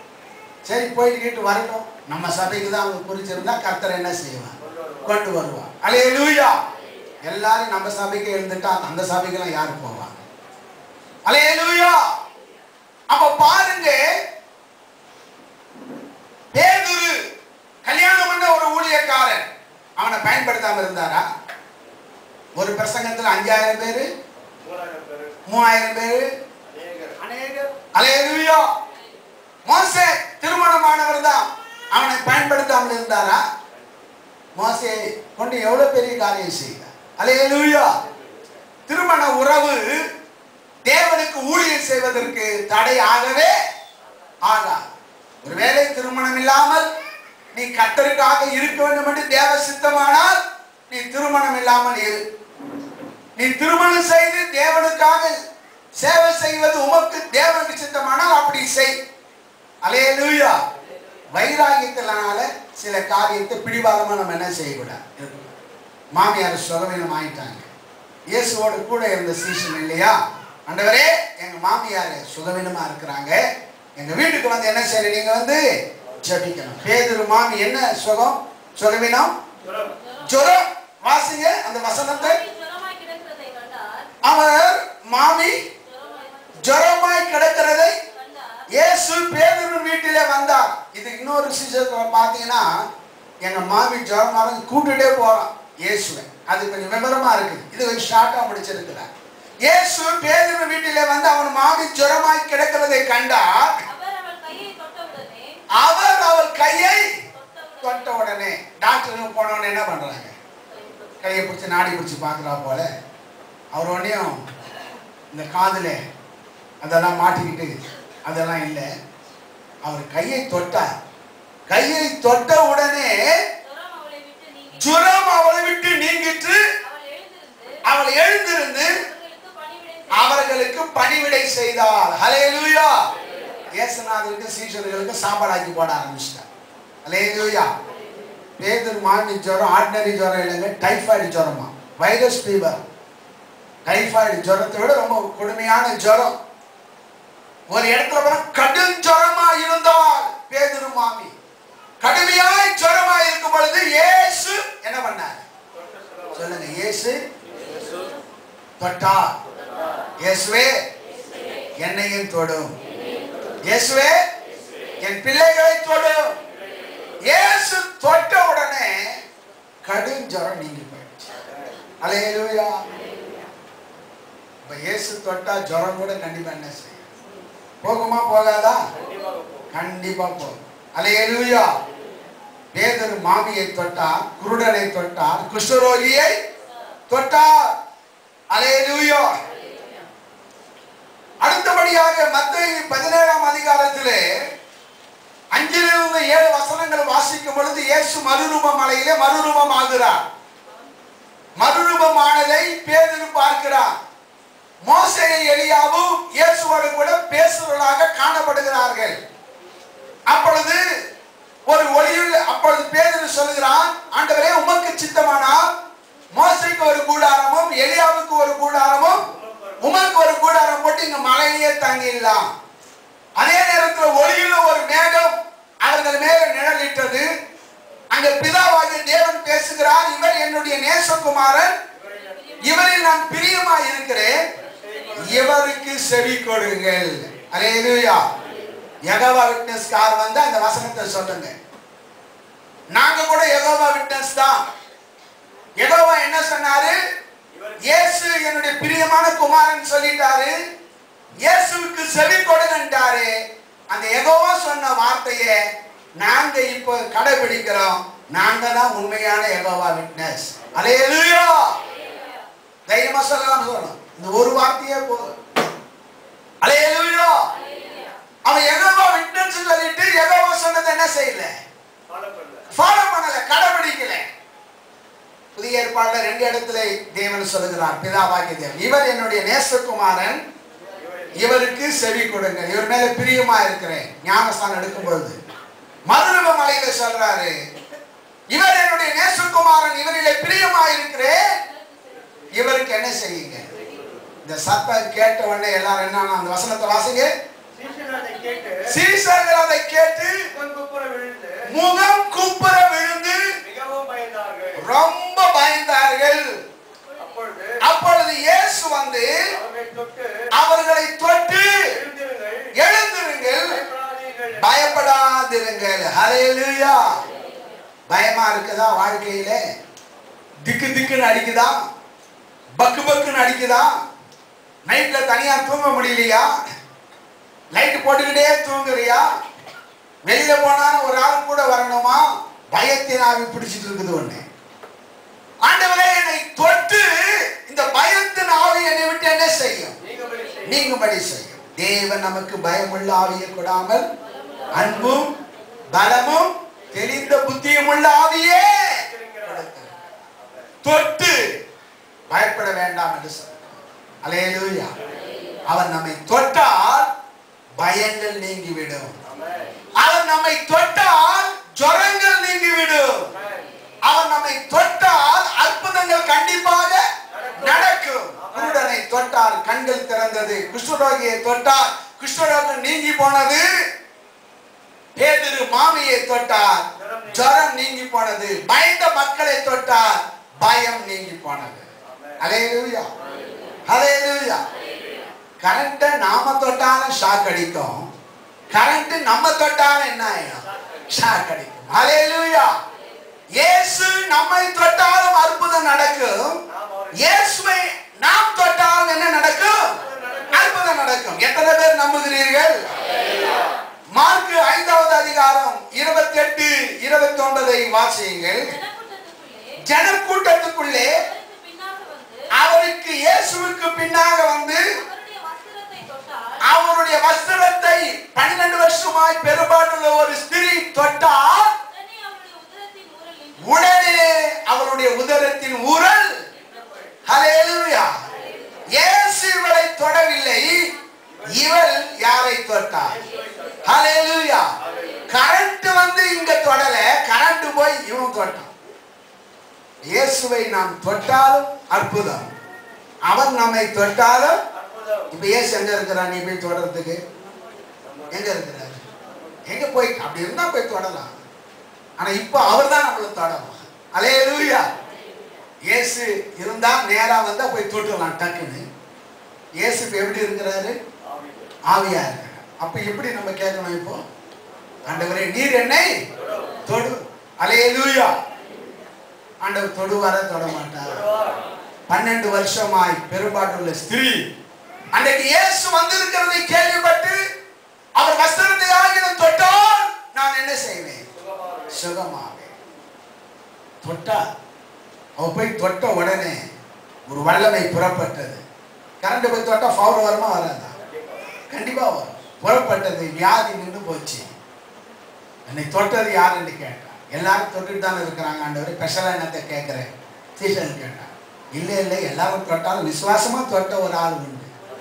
சரி போயிட்டு கேட்டு வரட்டும் நம்ம சபைக்கு தான் அவங்க குறிச்சிருந்தா கர்த்தர் என்ன செய்வான் கொண்டு வருவான் அலே லூயா எல்லாரும் நம்ம சபைக்கு இருந்துட்டா அந்த சபைக்கெல்லாம் யார் போவாங்க அலே லூயா அப்ப பாருங்க பேதுரு கல்யாணம் பண்ண ஒரு ஊழியக்காரன் அவனை பயன்படுத்தாம இருந்தாரா ஒரு பிரசங்கத்துல அஞ்சாயிரம் பேரு மூவாயிரம் பேரு அலேலுயா மோசே திருமணமானவர் தான் அவனை பயன்படுத்தாமல் இருந்தாரா மோசே கொண்டு எவ்வளவு பெரிய காரியம் செய்தார் அலேலுயா திருமண உறவு தேவனுக்கு ஊழியம் செய்வதற்கு தடை ஆகவே ஆகாது ஒருவேளை திருமணம் இல்லாமல் நீ கத்தருக்காக இருக்க வேண்டும் என்று தேவ சித்தமானால் நீ திருமணம் இல்லாமல் இரு நீ திருமணம் செய்து தேவனுக்காக சேவை செய்வது உமக்கு தேவனுக்கு சித்தமானால் அப்படி செய் அலேலூயா வைராகியத்தினால சில காரியத்தை பிடிவாதமா நம்ம என்ன செய்யக்கூடாது மாமியார் சுகவீனம் ஆயிட்டாங்க இயேசுவோடு கூட இருந்த சீசன் இல்லையா ஆண்டவரே எங்க மாமியார் சுகவீனமா இருக்கிறாங்க எங்க வீட்டுக்கு வந்து என்ன செய்ய நீங்க வந்து ஜபிக்கணும் பேதுரு மாமி என்ன சுகம் சுகவீனம் ஜுரம் வாசிங்க அந்த வசனத்தை மாமி ஜுரமாய் கிடக்கிறதை கண்டார் அவர் மாமி ஜுரமாய் ஜுரமாய் கிடக்கிறதை கண்டார் இயேசு பேதுரு வீட்டிலே வந்தார் இது இன்னொரு விசேஷத்துல பார்த்தீங்கன்னா எங்க மாமி ஜுரமாக கூட்டுட்டே போறோம் இயேசுவை அது கொஞ்சம் விவரமா இருக்குது இது கொஞ்சம் ஷார்ட்டா முடிச்சிருக்கிறார் இயேசு பேதுரு வீட்டிலே வந்து அவன் மாமி ஜுரமாய் கிடக்கிறதை கண்டார் அவர் அவள் கையை தொட்டவுடனே அவர் அவள் கையை தொட்டவுடனே தொட்ட உடனே டாக்டருக்கு போன உடனே என்ன பண்றாங்க கையை பிடிச்சி நாடி பிடிச்சி பார்க்குறா போல அவர் ஒன்றையும் இந்த காதுல அதெல்லாம் மாட்டிக்கிட்டு அதெல்லாம் இல்லை அவர் கையை தொட்டார் கையை தொட்ட உடனே ஜுரம் அவளை விட்டு நீங்கி ஜுரம் அவளை விட்டு நீங்கிட்டு அவள் எழுந்திருந்து அவள் எழுந்திருந்து அவர்களுக்கு பணிவிடை அவர்களுக்கு பணிவிடை செய்தாள். செய்தாள் ஹalleluya இயேசுநாதருக்கு சீஷர்களுக்கு சாப்பாடாக்கி போட ஆரம்பிச்சிட்டார் ஹalleluya பேதுரு மாமி ஜுரம் ஆர்டினரி ஜுரம் இல்லைங்க டைஃபாய்டு ஜுரமா வைரஸ் ஃபீவர் டைஃபாய்டு ஜுரத்தை விட ரொம்ப கொடுமையான ஜுரம் ஒரு இடத்துல போனா கடும் ஜுரமா இருந்தால் பேதுரு மாமி கடுமையாய் ஜுரமா இருக்கும் பொழுது இயேசு என்ன பண்ணார் சொல்லுங்க இயேசு தொட்டார் இயேசுவே என்னையும் தொடும் இயேசுவே என் பிள்ளைகளை தொடும் இயேசு தொட்ட உடனே கடும் ஜுரம் நீங்கி போயிடுச்சு அலையலுயா இப்ப இயேசு தொட்டா ஜுரம் கூட கண்டிப்பா என்ன செய்யும் போகுமா போகாதா கண்டிப்பா போகும் அலையலுயா பேதர் மாமியை தொட்டார் குருடனை தொட்டார் குஷ்டரோகியை தொட்டார் அலையலுயா அடுத்தபடியாக மத்திய பதினேழாம் அதிகாரத்திலே அஞ்சிலிருந்து ஏழு வசனங்கள் வாசிக்கும் பொழுது இயேசு மறுரூப மலையிலே மறுரூபம் ஆகிறார் மறுரூபமானதை பேதரு பார்க்கிறார் மோசையை எலியாவும் இயேசுவோடு கூட பேசுவதாக காணப்படுகிறார்கள் அப்பொழுது ஒரு ஒளியுள்ள அப்பொழுது பேதரு சொல்லுகிறான் ஆண்டவரே உமக்கு சித்தமானால் மோசைக்கு ஒரு கூடாரமும் எலியாவுக்கு ஒரு கூடாரமும் உமக்கு ஒரு கூடாரம் போட்டு இங்க மலையிலேயே தங்கிடலாம் அதே நேரத்தில் ஒளியுள்ள ஒரு மேகம் அவர்கள் மேல நிழலிட்டது அங்க பிதாவாகிய தேவன் பேசுகிறார் இவர் என்னுடைய நேசகுமாரன் இவரில் நான் பிரியமா இருக்கிறேன் இவருக்கு செவி கொடுங்கள் அலேலுயா யகோவா விட்னஸ் கார் வந்து அந்த வசனத்தை சொல்லுங்க நாங்க கூட யகோவா விட்னஸ் தான் யகோவா என்ன சொன்னாரு இயேசு என்னுடைய பிரியமான குமாரன் சொல்லிட்டாரு இயேசுவுக்கு செவி கொடுங்கன்றாரு அந்த யெகோவா சொன்ன வார்த்தையை நாங்க இப்போ கடைபிடிக்கிறோம் நாங்க தான் உண்மையான யெகோவா விட்னஸ் அலையலுயா தைரியமா சொல்லலாம் சொல்லணும் இந்த ஒரு வார்த்தையே போதும் அலையலுயா அவன் யெகோவா விட்னஸ் சொல்லிட்டு யெகோவா சொன்னதை என்ன செய்யல ஃபாலோ பண்ணல கடைபிடிக்கல புதிய ஏற்பாடுல ரெண்டு இடத்துல தேவன் சொல்லுகிறார் பிதாவாகிய தேவன் இவர் என்னுடைய நேசகுமாரன் இவருக்கு செவி கொடுங்க இவர் மேல பிரியமா இருக்கிறேன் ஞானஸ்தானம் எடுக்கும் பொழுது மதுரவ மலையில சொல்றாரு இவர் என்னுடைய நேசகுமாரன் இவரிலே பிரியமா இருக்கிறேன் இவருக்கு என்ன செய்யுங்க இந்த சத்தம் கேட்ட உடனே எல்லாரும் என்ன அந்த வசனத்தை வாசிங்க சீஷர்கள் அதை கேட்டு சீசர்கள் அதை கேட்டு முகங்குப்புற விழுந்து முகம் குப்புற விழுந்து மிகவும் பயந்தார்கள் ரொம்ப பயந்தார்கள் அப்பொழுது அப்பொழுது இயேசு வந்து அவர்களை தொட்டு அவர்களை தொட்டு எழுந்திருங்கள் எழுந்திருங்கள் பயப்படாதீர்கள் பயப்படாதிருங்கள் ஹalleluya பயமா இருக்குதா வாழ்க்கையில திக்கு திக்குன்னு அடிக்குதா பக்கு பக்குன்னு அடிக்குதா நைட்ல தனியா தூங்க முடியலையா லைட் போட்டுக்கிட்டே தூங்குறியா வெளியில போனா ஒரு ஆள் கூட வரணுமா பயத்தின் ஆவி பிடிச்சிட்டு இருக்குது ஒண்ணு ஆண்டவரே என்னை தொட்டு இந்த பயத்தின் ஆவி என்னை விட்டு என்ன செய்யும் நீங்கும்படி செய்யும். நீங்கும்படி செய்யும் தேவன் நமக்கு பயமுள்ள ஆவியை கொடாமல் அன்பும் பலமும் தெளிந்த புத்தியும் உள்ள ஆவியே கொடுக்கிறார். தொட்டு பயப்பட வேண்டாம் என்று சொல்றார் அலேலூயா அவர் நம்மை தொட்டால் பயங்கள் நீங்கிவிடும் ஆமென். அவர் நம்மை தொட்டால் ஜுரங்கள் நீங்கிவிடும் ஆமென். அவர் நம்மை தொட்டால் அற்புதங்கள் கண்டிப்பாக நடக்கும் குருடனை தொட்டால் கண்கள் திறந்தது குஷ்டரோகியை தொட்டால் குஷ்டரோகம் நீங்கி போனது பேதிரு மாமியை தொட்டால் ஜுரம் நீங்கி போனது பயந்த மக்களை தொட்டால் பயம் நீங்கி போனது அலேலூயா அலேலூயா கரண்ட்டை நாம தொட்டாலும் ஷாக் அடிக்கும் கரண்ட் நம்ம தொட்டாலும் என்ன ஆயிடும் ஷாக் அடிக்கும் அலேலூயா இயேசு நம்மை தொட்டாலும் அற்புதம் நடக்கும் நாம் அவரை இயேசுவை நாம் தொட்டாலும் என்ன நடக்கும் அற்புதம் நடக்கும் எத்தனை பேர் நம்புகிறீர்கள் மார்க் ஐந்தாவது அதிகாரம் இருபத்தி எட்டு இருபத்தி ஒன்பதை வாசியுங்கள் ஜனக்கூட்டத்துக்குள்ளே ஜனக்கூட்டத்துக்குள்ளே அவருக்கு பின்னாக வந்து அவருக்கு இயேசுவுக்கு பின்னாக வந்து அவருடைய அவருடைய வஸ்திரத்தை பன்னிரண்டு வருஷமாய் பெரும்பாலுள்ள ஒரு ஸ்திரீ தொட்டால் உடனே அவருடைய உதரத்தின் ஊரல் உடனே அவருடைய உதரத்தின் ஊரல் ஹalleluya இயேசு இவளை தொடவில்லை இவள் யாரை தொட்டாள் ஹalleluya கரண்ட் வந்து இங்க தொடல கரண்ட் போய் இவன் தொட்டான் இயேசுவை நாம் தொட்டாலும் அற்புதம் அவன் நம்மை தொட்டாலும் அற்புதம் இப்ப இயேசு எங்க இருக்கிறான் நீ போய் தொடறதுக்கு எங்க இருக்கிறாரு எங்க போய் அப்படி இருந்தா போய் தொடலாம் ஆனா இப்போ அவர் தான் நம்மளை தொடரும் அலையலூயா இயேசு இருந்தா நேரா வந்தா போய் தொட்டுலாம் டக்குன்னு இயேசு இப்ப எப்படி இருக்கிறாரு ஆமென். ஆவியா இருக்கிறார் அப்ப எப்படி நம்ம கேட்கணும் இப்போ ஆண்டவரே நீர் என்னை தொடு அலையலூயா ஆண்டவர் தொடுவார தொட மாட்டார் வருவார். பன்னெண்டு வருஷமாய் பெரும்பாடுள்ள ஸ்திரீ அன்றைக்கு இயேசு வந்திருக்கிறதை கேள்விப்பட்டு அவர் வஸ்திரத்தை ஆகின தொட்டால் நான் என்ன செய்வேன் சுகமாகுவேன். சுகமாவேன் தொட்டா அவ போய் தொட்ட உடனே ஒரு வல்லமை புறப்பட்டது கரண்ட் போய் தொட்டா ஃபவர் வருமா வராதா கண்டிப்பா வரும் புறப்பட்டது வியாதி நின்று போச்சு என்னை தொட்டது யாருன்னு கேட்டான் எல்லாரும் தொட்டுட்டு தானே இருக்கிறாங்க ஆண்டவர் ஸ்பெஷலாக என்னத்தை கேட்குறேன் சீசன் கேட்டான் இல்லை இல்லை எல்லாரும் தொட்டாலும் விசுவாசமா தொட்ட ஒரு ஆள் உண்டு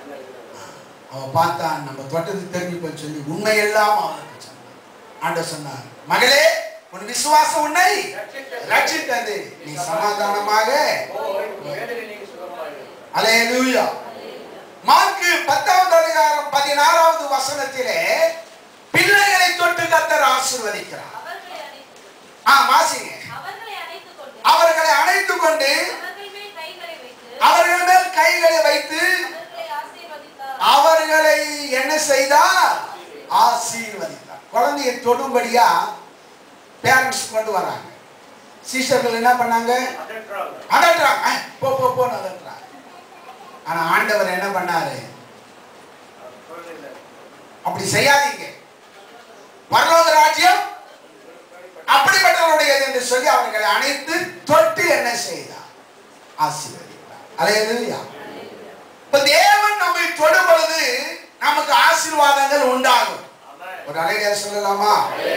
அவ பார்த்தா நம்ம தொட்டது தெரிஞ்சு போய் சொல்லி உண்மையெல்லாம் அவனுக்கு சொன்னான் ஆண்டவர் சொன்னார் மகளே உன் விசுவாசம் உன்னை ரட்சித்தது. ரட்சித்தது நீ சமாதானமாக போய் வேதனை நீங்க சுகமாகுவீர்கள். அலேலூயா மார்க்கு பத்தாவது அதிகாரம் பதினாறாவது வசனத்திலே பிள்ளைகளை தொட்டு கத்தர் ஆசீர்வதிக்கிறார் அவர்களை அணைத்து ஆ வாசிங்க அவர்களை அணைத்துக் கொண்டு அவர்களை அணைத்துக் கொண்டு அவர்கள் மேல் கைகளை வைத்து அவர்கள் மேல் கைகளை வைத்து அவர்களை ஆசீர்வதித்தார் அவர்களை என்ன செய்தார் ஆசீர்வதித்தார் குழந்தையை தொடும்படியா பேரண்ட்ஸ் கொண்டு வராங்க சீஷர்கள் என்ன பண்ணாங்க அதற்காக அதட்டுறாங்க "அஹ், போ போ போன்னு அதட்டுறாங்க ஆனா ஆண்டவர் என்ன பண்ணாரு குழந்தைகளை அப்படி செய்யாதீங்க பரலோக ராஜ்யம் அப்படிப்பட்டவருடையது என்று சொல்லி அவர்களை அணைத்து தொட்டு என்ன செய்தார் ஆசீர்வதித்தார் அலையலுயா இப்ப தேவன் நம்மை தொடும் பொழுது நமக்கு ஆசீர்வாதங்கள் உண்டாகும் ஆமென். ஒரு அலையில சொல்லலாமா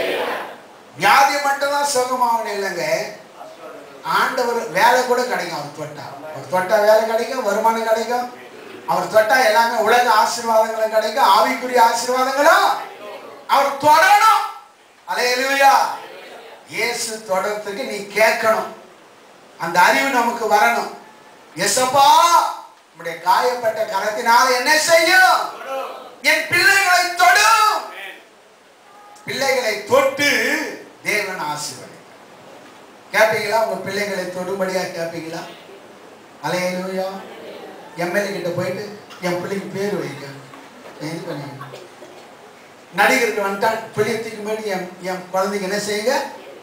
வியாதி மட்டும்தான் சுகமாகணும் இல்லைங்க ஆசீர்வாதங்கள். ஆண்டவர் வேலை கூட கிடைக்கும் அவர் தொட்டா அவர் தொட்டா வேலை கிடைக்கும் வருமானம் கிடைக்கும் அவர் தொட்டா எல்லாமே உலக ஆசீர்வாதங்களும் கிடைக்கும் ஆவிக்குரிய ஆசீர்வாதங்களும் அவர் தொடணும் அலையலுயா இயேசு தொடர்றதுக்கு நீ கேட்கணும் அந்த அறிவு நமக்கு வரணும் எசப்பா நம்முடைய காயப்பட்ட கரத்தினால என்ன செய்யும் தொடும். என் பிள்ளைகளை தொடும் ஆமென். பிள்ளைகளை தொட்டு தேவன் ஆசீர்வதிப்பார் கேட்பீங்களா உங்க பிள்ளைகளை தொடும்படியா கேட்பீங்களா அலையலுயா எம்எல்ஏ கிட்ட போயிட்டு என் பிள்ளைக்கு பேர் வைக்க இது பண்ணி நடிகருக்கு வந்துட்டான் பிள்ளைய தூக்கி போயிட்டு என் என் குழந்தைக்கு என்ன செய்யுங்க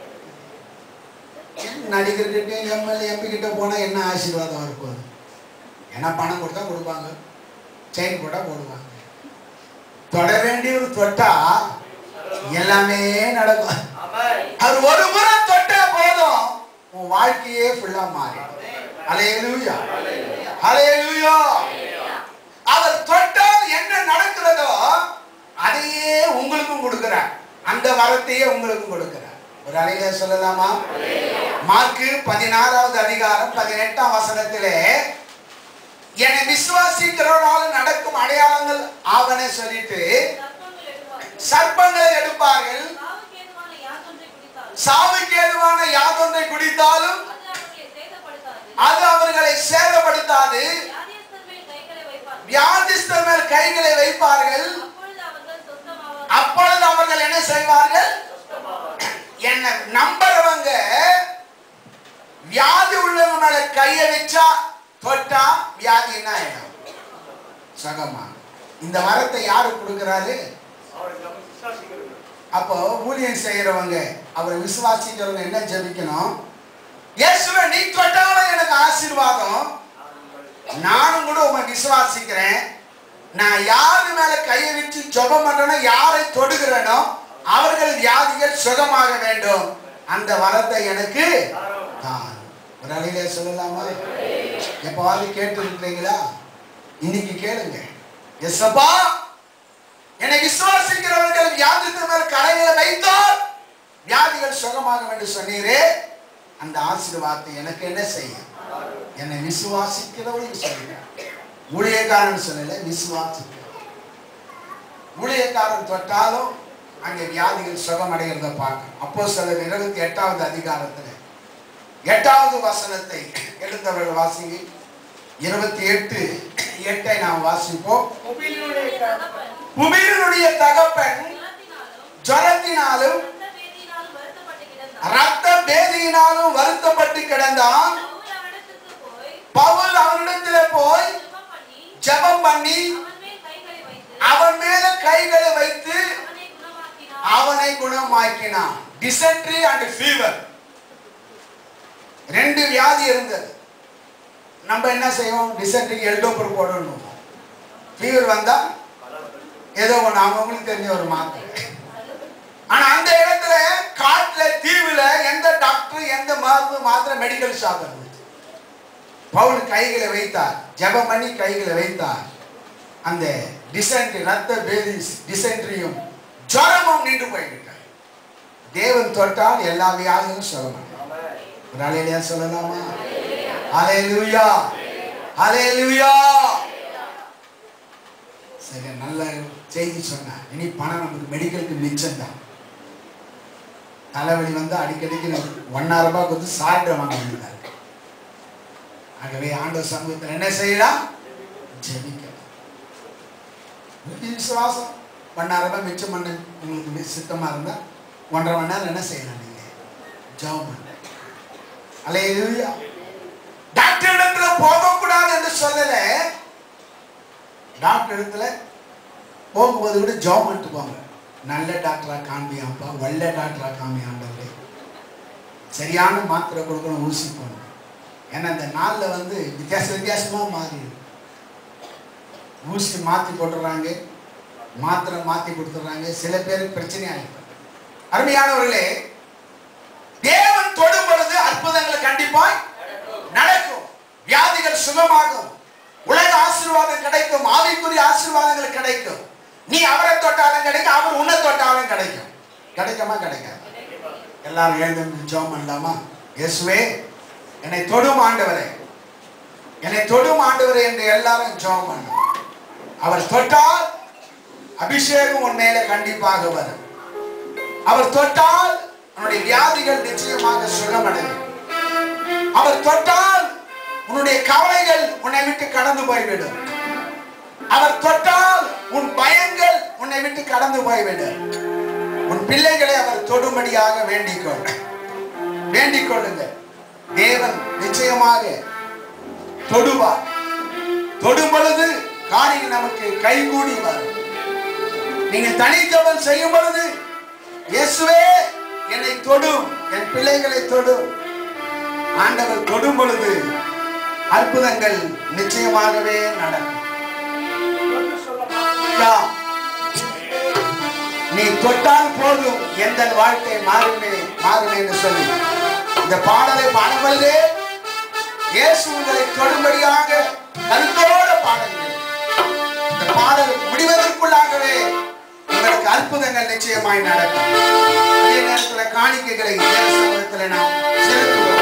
ஏன் நடிகர்கிட்ட எம்எல்ஏ எம்பி கிட்ட போனா என்ன ஆசீர்வாதம் இருக்கும் ஏன்னா பணம் கொடுத்தா கொடுப்பாங்க செயின் போட்டா போடுவாங்க தொட வேண்டியவர் தொட்டா எல்லாமே நடக்கும் ஆமென். அது ஒரு முறை தொட்டா போதும் உன் வாழ்க்கையே ஃபுல்லா மாறிடும் அலையலூயா அலையலூயா அவர் தொட்டால் என்ன நடக்கிறதோ அதையே உங்களுக்கும் கொடுக்கிறார் அந்த வரத்தையே உங்களுக்கும் கொடுக்கிறார் ஒரு அலையில சொல்லலாமா மார்க்கு பதினாறாவது அதிகாரம் பதினெட்டாம் வசனத்திலே என்னை விசுவாசிக்கிறவரால் நடக்கும் அடையாளங்கள் ஆவன சொல்லிட்டு சர்ப்பங்கள் எடுப்பார்கள் சர்ப்பங்களை எடுப்பார்கள் சாவுக்கு ஏதுவான யாதொன்றை சாவுக்கு ஏதுவான யாதொன்றை குடித்தால் குடித்தாலும் அது அவர்களை சேதப்படுத்தாது அது அவர்களை சேதப்படுத்தாது வியாதியஸ்தர் மேல் கைகளை வைப்பார்கள் வியாதிஸ்தர் மேல் கைகளை வைப்பார்கள் அப்பொழுது அவர்கள் சொந்தமாவார்கள் அப்பொழுது அவர்கள் என்ன செய்வார்கள் என்ன நம்புறவங்க வியாதி உள்ளவங்க மேல கையை வச்சா தொட்டா வியாதி என்ன ஆயிடும் சுகமா இந்த வரத்தை யாரு கொடுக்கறாரு அவரை நம்ம விசுவாசிக்கிறது. அப்போ ஊழியம் செய்யறவங்க அவரை விசுவாசிக்கிறவங்க என்ன ஜெபிக்கணும் இயேசுவே நீ தொட்டாலும் எனக்கு ஆசீர்வாதம் நான் உங்களை நானும் கூட உங்களை விசுவாசிக்கிறேன் நான் யாரு மேல கையை வச்சு ஜெபம் பண்றேனோ யாரை தொடுகிறேனோ அவர்கள் வியாதிகள் சுகமாக வேண்டும் அந்த வரத்தை எனக்கு தாரும். தான் ஒரு அலையிலே சொல்லலாமா எப்பவாவது கேட்டு இருக்கிறீங்களா இன்னைக்கு கேளுங்க எஸ்அப்பா என்னை விசுவாசிக்கிறவர்கள் வியாதித்து மேல் கரைகளை வைத்தால் வியாதிகள் சுகமாகும் என்று சொன்னீரே அந்த ஆசீர்வாதத்தை எனக்கு என்ன செய்யும் என்னை விசுவாசிக்கிறவர்கள் சொல்லுங்க ஊழியக்காரன் சொல்லல விசுவாசிக்க ஊழியக்காரன் தொட்டாலும் அங்கே வியாதிகள் சுகமடைகிறத பார்க்கணும் அப்போ சிலர் இருபத்தி எட்டாவது அதிகாரத்தில் எட்டாவது வசனத்தை எழுந்தவர்கள் வாசிங்க இருபத்தி எட்டு எட்டை நாம் வாசிப்போம் முகிலினுடைய உம்முடைய க- தகப்பன் குபீரனுடைய தகப்பன் ஜலத்தினாலும் ஜரத்தினாலும் இரத்த பேதியினாலும் வருத்தப்பட்டு கிடந்தார். ரத்த பேதியினாலும் வருத்தப்பட்டு கிடந்தான் பவுல் அவனிடத்துக்கு போய் பவுல் அவனிடத்திலே போய் ஜெபம் பண்ணி ஜெபம் பண்ணி அவன் மேல் கைகளை வைத்து அவன் மேல கைகளை வைத்து அவனை குணமாக்கினார். அவனை குணமாக்கினான் டிசென்ட்ரி அண்ட் ஃபீவர் ரெண்டு வியாதி இருந்தது நம்ம என்ன செய்வோம் டிசென்ட்ரிக்கு எல்டோப்பர் போடணும் ஃபீவர் வந்தா ஏதோ ஒன்று அவங்களுக்கு தெரிஞ்ச ஒரு மாத்திரை ஆனா அந்த இடத்துல காட்டுல தீவுல எந்த டாக்டர் எந்த மருந்து மாத்திரை மெடிக்கல் ஷாப் இருந்துச்சு பவுல் கைகளை வைத்தார் ஜெபம் பண்ணி கைகளை வைத்தார் அந்த டிசென்ட்ரி ரத்த பேதி டிசென்ட்ரியும் ஜுரமும் நின்று போய்விட்டார் தேவன் தொட்டால் எல்லா வியாதியும் சொல்லலாம் ஒரு அலையிலையா சொல்லலாமா அலையலுயா அலையலுயா சரி நல்ல செய்தி சொன்னேன் இனி பணம் நமக்கு மெடிக்கலுக்கு மிச்சம் தான் தலைவலி வந்து அடிக்கடிக்கு ஒன்னாயிரம் ரூபாய் கொடுத்து சாப்பிட வாங்க வேண்டியதா இருக்கு ஆகவே ஆண்டவர் சமூகத்தில் என்ன செய்யலாம் ஜெபிக்கலாம் விசுவாசம் ஒன்னாயிரம் ரூபாய் மிச்சம் பண்ண உங்களுக்கு சித்தமா இருந்தா ஒன்றரை மணி நேரம் என்ன செய்யலாம் நீங்க ஜெபம் பண்ண அலையா டாக்டர் இடத்துல போகக்கூடாது என்று சொல்லல டாக்டர் இடத்துல போகும்போது கூட ஜாப் பண்ணிட்டு போங்க நல்ல டாக்டரா காண்பியாப்பா வல்ல டாக்டரா காமி ஆண்டவரே சரியான மாத்திரை கொடுக்கணும் ஊசி போடணும் ஏன்னா இந்த நாளில் வந்து வித்தியாச வித்தியாசமாக மாறிடுது ஊசி மாற்றி போட்டுடுறாங்க மாத்திரை மாற்றி கொடுத்துட்றாங்க சில பேருக்கு பிரச்சனை ஆகிடும் அருமையானவர்களே தேவன் தொடும் பொழுது அற்புதங்கள் கண்டிப்பாய் நடக்கும் வியாதிகள் சுகமாகும் உலக ஆசீர்வாதம் கிடைக்கும் ஆவிக்குரிய ஆசீர்வாதங்கள் கிடைக்கும் நீ அவரை தொட்டாலும் கிடைக்கும் அவர் உன்னை தொட்டாலும் கிடைக்கும் கிடைக்குமா கிடைக்காது எல்லாரும் எழுந்து ஜெபம் பண்ணலாமா இயேசுவே என்னை தொடும் ஆண்டவரே என்னை தொடும் ஆண்டவரே என்று எல்லாரும் ஜெபம் பண்ணும் அவர் தொட்டால் அபிஷேகம் உன் மேல கண்டிப்பாக வரும் அவர் தொட்டால் உன்னுடைய வியாதிகள் நிச்சயமாக சுகமடையும் அவர் தொட்டால் உன்னுடைய கவலைகள் உன்னை விட்டு கடந்து போய்விடும் அவர் தொட்டால் உன் பயங்கள் உன்னை விட்டு கடந்து போய்விடும் உன் பிள்ளைகளை அவர் தொடும்படியாக வேண்டிக் கொள் வேண்டிக் கொள்ளுங்கள் தேவன் நிச்சயமாக தொடுவார் தொடும் பொழுது காரியம் நமக்கு கைகூடி வரும் நீங்க தனித்தவன் செய்யும் பொழுது இயேசுவே என்னை தொடும் என் பிள்ளைகளை தொடும் ஆண்டவர் தொடும் பொழுது அற்புதங்கள் நிச்சயமாகவே நடக்கும் தொட்டு சொல்லலாம் ஐயா, நீ தொட்டால் போதும் எந்த வாழ்க்கை மாறுமே மாறுமே என்று சொல்லி இந்த பாடலை பாடும்பொழுதே இயேசு உங்களை தொடும்படியாக கருத்தோட பாடுங்கள் இந்த பாடல் முடிவதற்குள்ளாகவே உங்களுக்கு அற்புதங்கள் நிச்சயமாய் நடக்கும் அதே நேரத்தில் காணிக்கைகளை தேவ சமூகத்தில் நாம் செலுத்துவோம்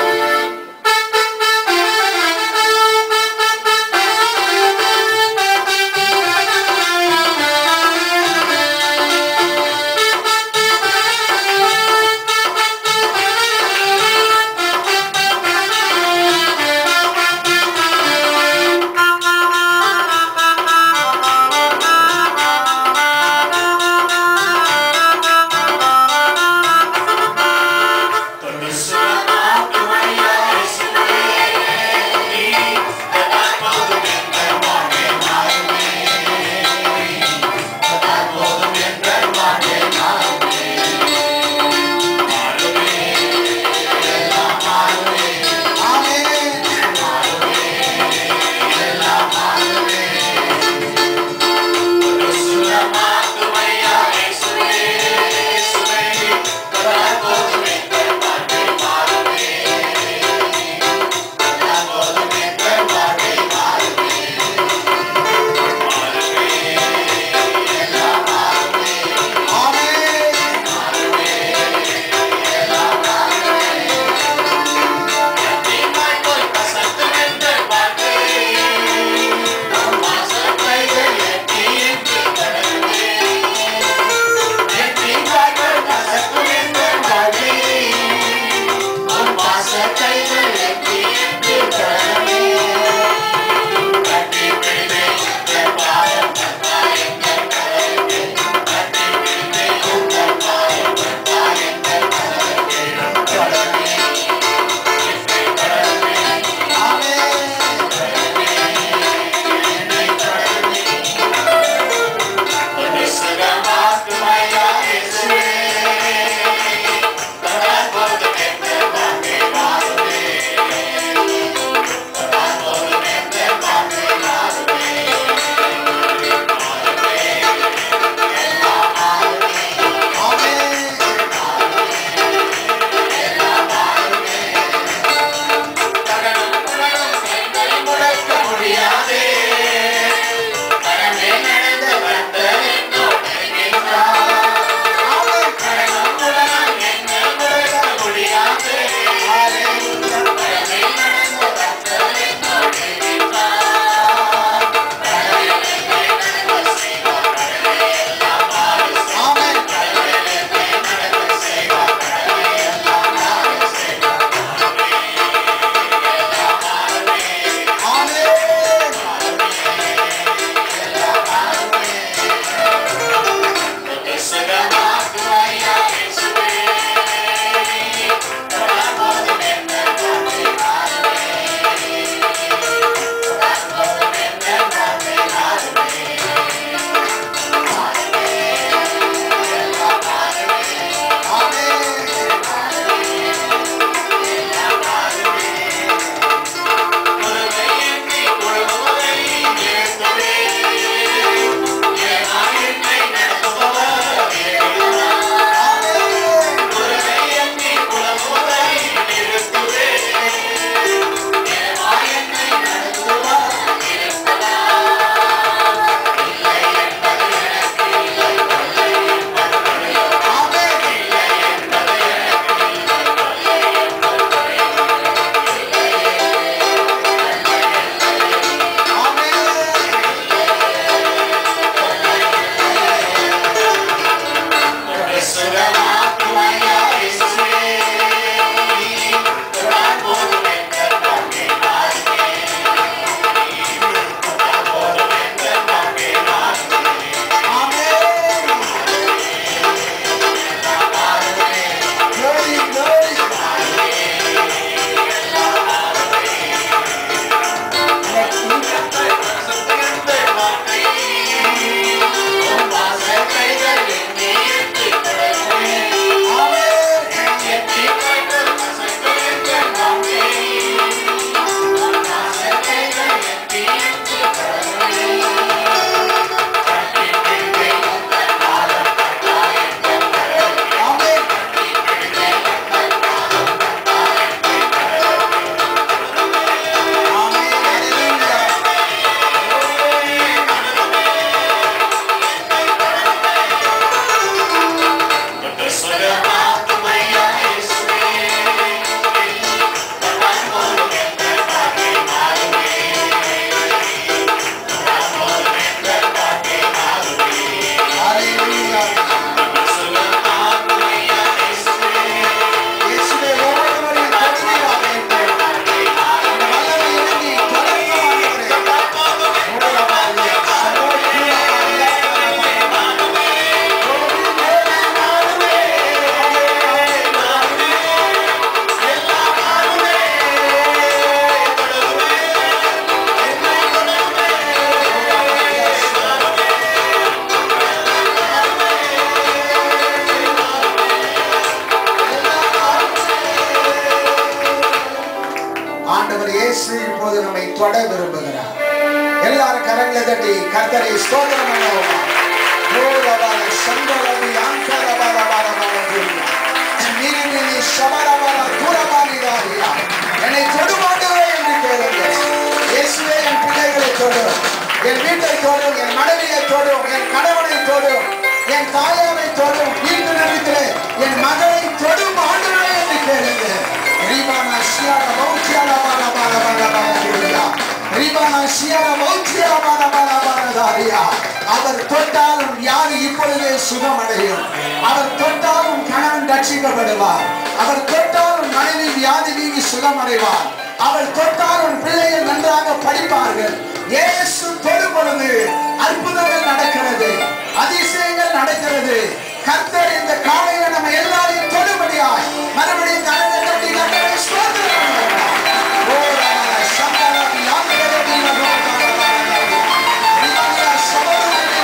இயேசு இப்போது நம்மை தொட விரும்புகிறார் எல்லாரும் கரங்களை தட்டி கர்த்தரை ஸ்தோத்திரம் பண்ணுவோமா ஓரவால சந்தரவி ஆங்கரவால வால வால துரியா மினி மினி சமரவால துரவாலிதாரியா என்னை தொடுமாட்டவே என்று கேளுங்கள் இயேசுவே என் பிள்ளைகளை தொடும் என் வீட்டை தொடும் என் மனைவியை தொடும் என் கணவனை தொடும் என் தாயாரை தொடும் வீட்டு நிறுத்திலே என் மகளை தொடும் ஆண்டவரே என்று கேளுங்கள் ரீபானா சியார மௌச்சியால பால பால பால பால துரியா ரீபானா சியார மௌச்சியால பால பால பால தாரியா அவர் தொட்டாலும் யாரு இப்பொழுதே சுகமடையும் அவர் தொட்டாலும் கணவன் ரட்சிக்கப்படுவார் அவர் தொட்டாலும் மனைவி வியாதி நீங்கி சுகமடைவார் அவர் தொட்டாலும் பிள்ளைகள் நன்றாக படிப்பார்கள் இயேசு தொடும் பொழுது அற்புதங்கள் நடக்கிறது அதிசயங்கள் நடக்கிறது கர்த்தர் இந்த காலையில நம்ம எல்லாரையும் தொடுபடியாய் மறுபடியும் கரங்களை தட்டி கர்த்தரை ஸ்தோத்திரம் பண்ணுவோம். ஓ, ராமா, சம்பளம், யாத்திரை, வீரர்கள், ராமா, சபதம்,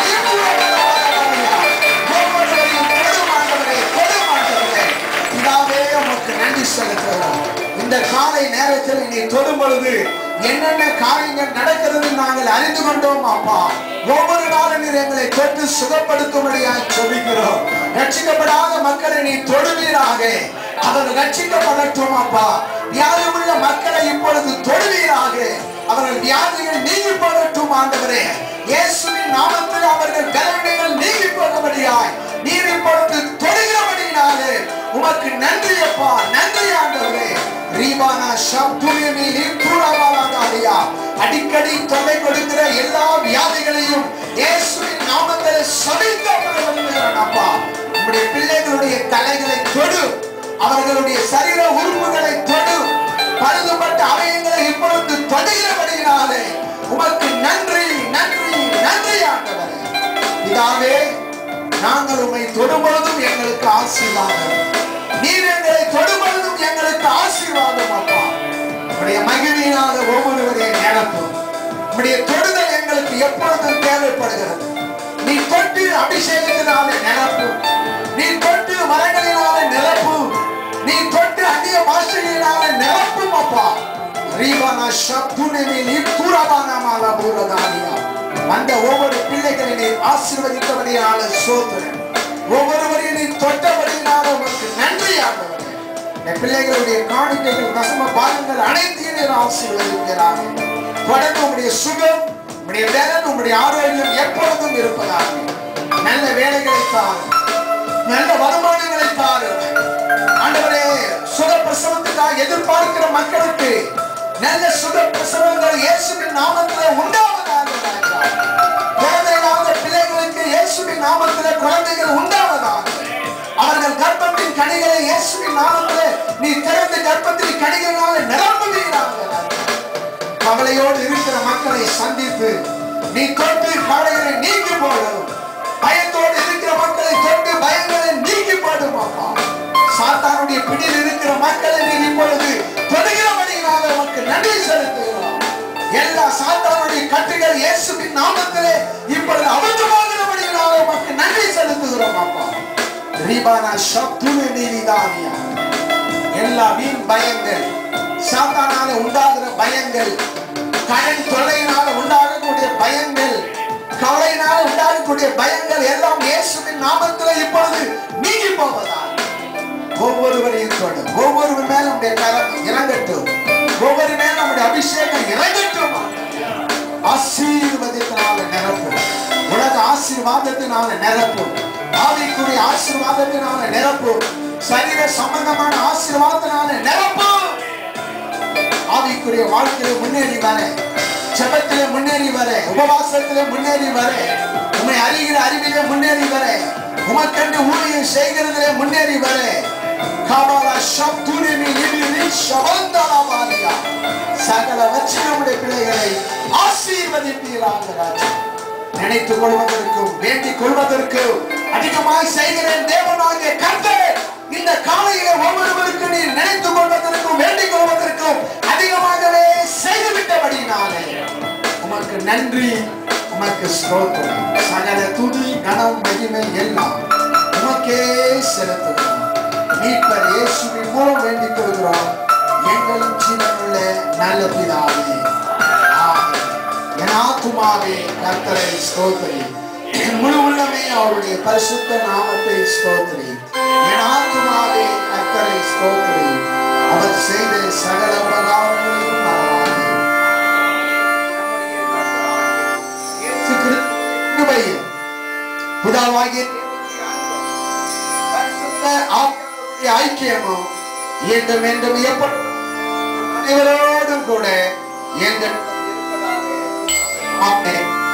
ஒவ்வொருவரையும் தொடும் ஆண்டவரே, தொடும் ஆண்டவரே. பிதாவே, உமக்கு நன்றி செலுத்துகிறோம் இந்த காலை நேரத்தில் நீ தொடும் பொழுது என்னென்ன காரியங்கள் நடக்கிறது நாங்கள் அறிந்து கொண்டோம் அப்பா ஒவ்வொரு நாளும் நீர் எங்களை தொட்டு சுகப்படுத்தும்படியாக சொல்லுகிறோம் ரட்சிக்கப்படாத மக்களை நீ தொடுவீராக அவர்கள் ரட்சிக்கப்படட்டும் அப்பா வியாதியுள்ள மக்களை இப்பொழுது தொடுவீராக அவர்கள் வியாதிகள் நீங்கி போகட்டும் ஆண்டவரே இயேசுவின் நாமத்தில் அவர்கள் கலவனைகள் நீங்கி போகும்படியாய் நீர் இப்பொழுது தொடுகிறபடினாலே உமக்கு நன்றி அப்பா நன்றி ஆண்டவரே ரீபானா சப்துரிமி நீர்த்தூரவாலாதாரியா அடிக்கடி தொல்லை கொடுக்கிற எல்லா வியாதிகளையும் இயேசுவின் நாமத்தில் சபித்து வருகிறேன் அப்பா உம்முடைய பிள்ளைகளுடைய தலைகளை தொடு அவர்களுடைய சரீர உறுப்புகளை தொடு பழுதுபட்ட அவயங்களை இப்பொழுது தொடுகிறபடினாலே உமக்கு நன்றி நன்றி நன்றி ஆண்டவரே இதாவே நாங்கள் உம்மை தொடும்பொழுதும் எங்களுக்கு ஆசீர்வாதம் நீர் எங்களை தொடும்பொழுதும் எங்களுக்கு ஆசீர்வாதம் அப்பா உடைய மகிமையினால ஒவ்வொருவரையும் நிரப்பும் உடைய தொடுதல் எங்களுக்கு எப்பொழுதும் தேவைப்படுகிறது நீ தொட்டு அபிஷேகத்தினாலே நிரப்பும் நீ தொட்டு மரங்களினாலே நிரப்பும் நீ தொட்டு அந்நிய பாஷையினாலே நிரப்பும் அப்பா ரீபானா சப்துனமி நீ தூரபானா மாலா பூரதானியா அந்த ஒவ்வொரு பிள்ளைகளை நீ ஆசீர்வதித்தபடியால சோதரன் ஒவ்வொருவரையும் நீ தொட்டபடியினால உனக்கு நன்றி ஆண்டவரே என் பிள்ளைகளுடைய காணிக்கைகள் தசம பாகங்கள் அனைத்தையும் நீர் ஆசீர்வதிக்கிறார்கள் தொடர்ந்து உங்களுடைய சுகம் உங்களுடைய வேலன் உங்களுடைய ஆரோக்கியம் எப்பொழுதும் இருப்பதாக நல்ல வேலைகளை தாரும் நல்ல வருமானங்களை தாரும் ஆண்டவரே சுகப்பிரசவத்துக்காக எதிர்பார்க்கிற மக்களுக்கு நல்ல சுகப்பிரசவங்கள் இயேசுவின் நாமத்திலே உண்டாவதாக ராஜா. குழந்தைகளாக பிள்ளைகளுக்கு இயேசுவின் நாமத்திலே குழந்தைகள் உண்டாவதாக அவர்கள் கர்ப்பத்தின் கனிகளை இயேசுவின் நாமத்திலே நீ திறந்த கர்ப்பத்தின் கனிகளால் நிரம்புவீராக ராஜா. கவலையோடு இருக்கிற மக்களை சந்தித்து நீ தொட்டு கவலைகளை நீக்கி போடும் பயத்தோடு இருக்கிற மக்களை தொட்டு பயங்களை நீக்கி போடும் அப்பா சாத்தானுடைய பிடியில் இருக்கிற மக்களை நீ இப்பொழுது தொடுகிறபடியாக உனக்கு நன்றி செலுத்துகிறோம் எல்லா சாத்தானுடைய கட்டுகள் இயேசுவின் நாமத்திலே இப்பொழுது அவிழ்ந்து போகிறபடியாக உனக்கு நன்றி செலுத்துகிறோம் அப்பா ரீபானா சப்துவே நீதிதானியா எல்லா வீண் பயங்கள் சாத்தானால உண்டாகிற பயங்கள் கடன் தொல்லையினால உண்டாகக்கூடிய பயங்கள் கவலையினால உண்டாகக்கூடிய பயங்கள் எல்லாம் இயேசுவின் நாமத்தில் இப்பொழுது நீங்கி போவதால் ஒவ்வொருவரையும் தொடு ஒவ்வொருவர் மேலும் நம்முடைய கரம் இறங்கட்டும் ஒவ்வொரு மேலும் நம்முடைய அபிஷேகம் இறங்கட்டும் ஆசீர்வதித்தினால நிரப்பும் உலக ஆசீர்வாதத்தினால நிரப்பும் ஆவிக்குரிய ஆசீர்வாதத்தினால நிரப்பும் சரீர சம்பந்தமான ஆசீர்வாதத்தினால நிரப்பும் ஆவிக்குரிய வாழ்க்கையில முன்னேறி வர ஜெபத்திலே முன்னேறி வர உபவாசத்திலே முன்னேறி வர உண்மை அறிகிற அறிவிலே முன்னேறி வர உமக்கண்டு ஊழியம் செய்கிறதிலே முன்னேறி வர காபாலா சப்துனிமி நிமிரி சபந்தலாமாலியா சகல வச்சு நம்முடைய பிள்ளைகளை ஆசீர்வதிப்பீராக ராஜா நினைத்துக் கொள்வதற்கும் வேண்டிக் கொள்வதற்கும் அதிகமாய் செய்கிறேன் தேவனாகிய கர்த்தர் இந்த காலையில ஒவ்வொருவருக்கும் நீ நினைத்துக் கொள்வதற்கும் வேண்டிக் கொள்வதற்கும் அதிகமாகவே செய்துவிட்டபடினாலே உமக்கு நன்றி உமக்கு ஸ்தோத்திரம் சகல துதி கனம் மகிமை எல்லாம் உமக்கே செலுத்துகிறோம் மீட்பர் இயேசுவின் மூலம் வேண்டிக் கொள்கிறோம் எங்களும் ஜீவனுள்ள நல்ல பிதாவே ஆமென். என் ஆத்துமாவே கர்த்தரை ஸ்தோத்திரி என் முழு உள்ளமே அவருடைய பரிசுத்த நாமத்தை ஸ்தோத்திரி என் ஆத்துமாவே கர்த்தரை ஸ்தோத்திரி அவர் செய்த சகல உபகாரங்களையும் மறவாதே இயேசு கிறிஸ்துவின் கிருபையும் பிதாவாகிய பரிசுத்த ஆவியானவருடைய ஐக்கியமும் என்றும் என்றும் எப்ப- அனைவரோடும் கூட எங்கள் ஆமென்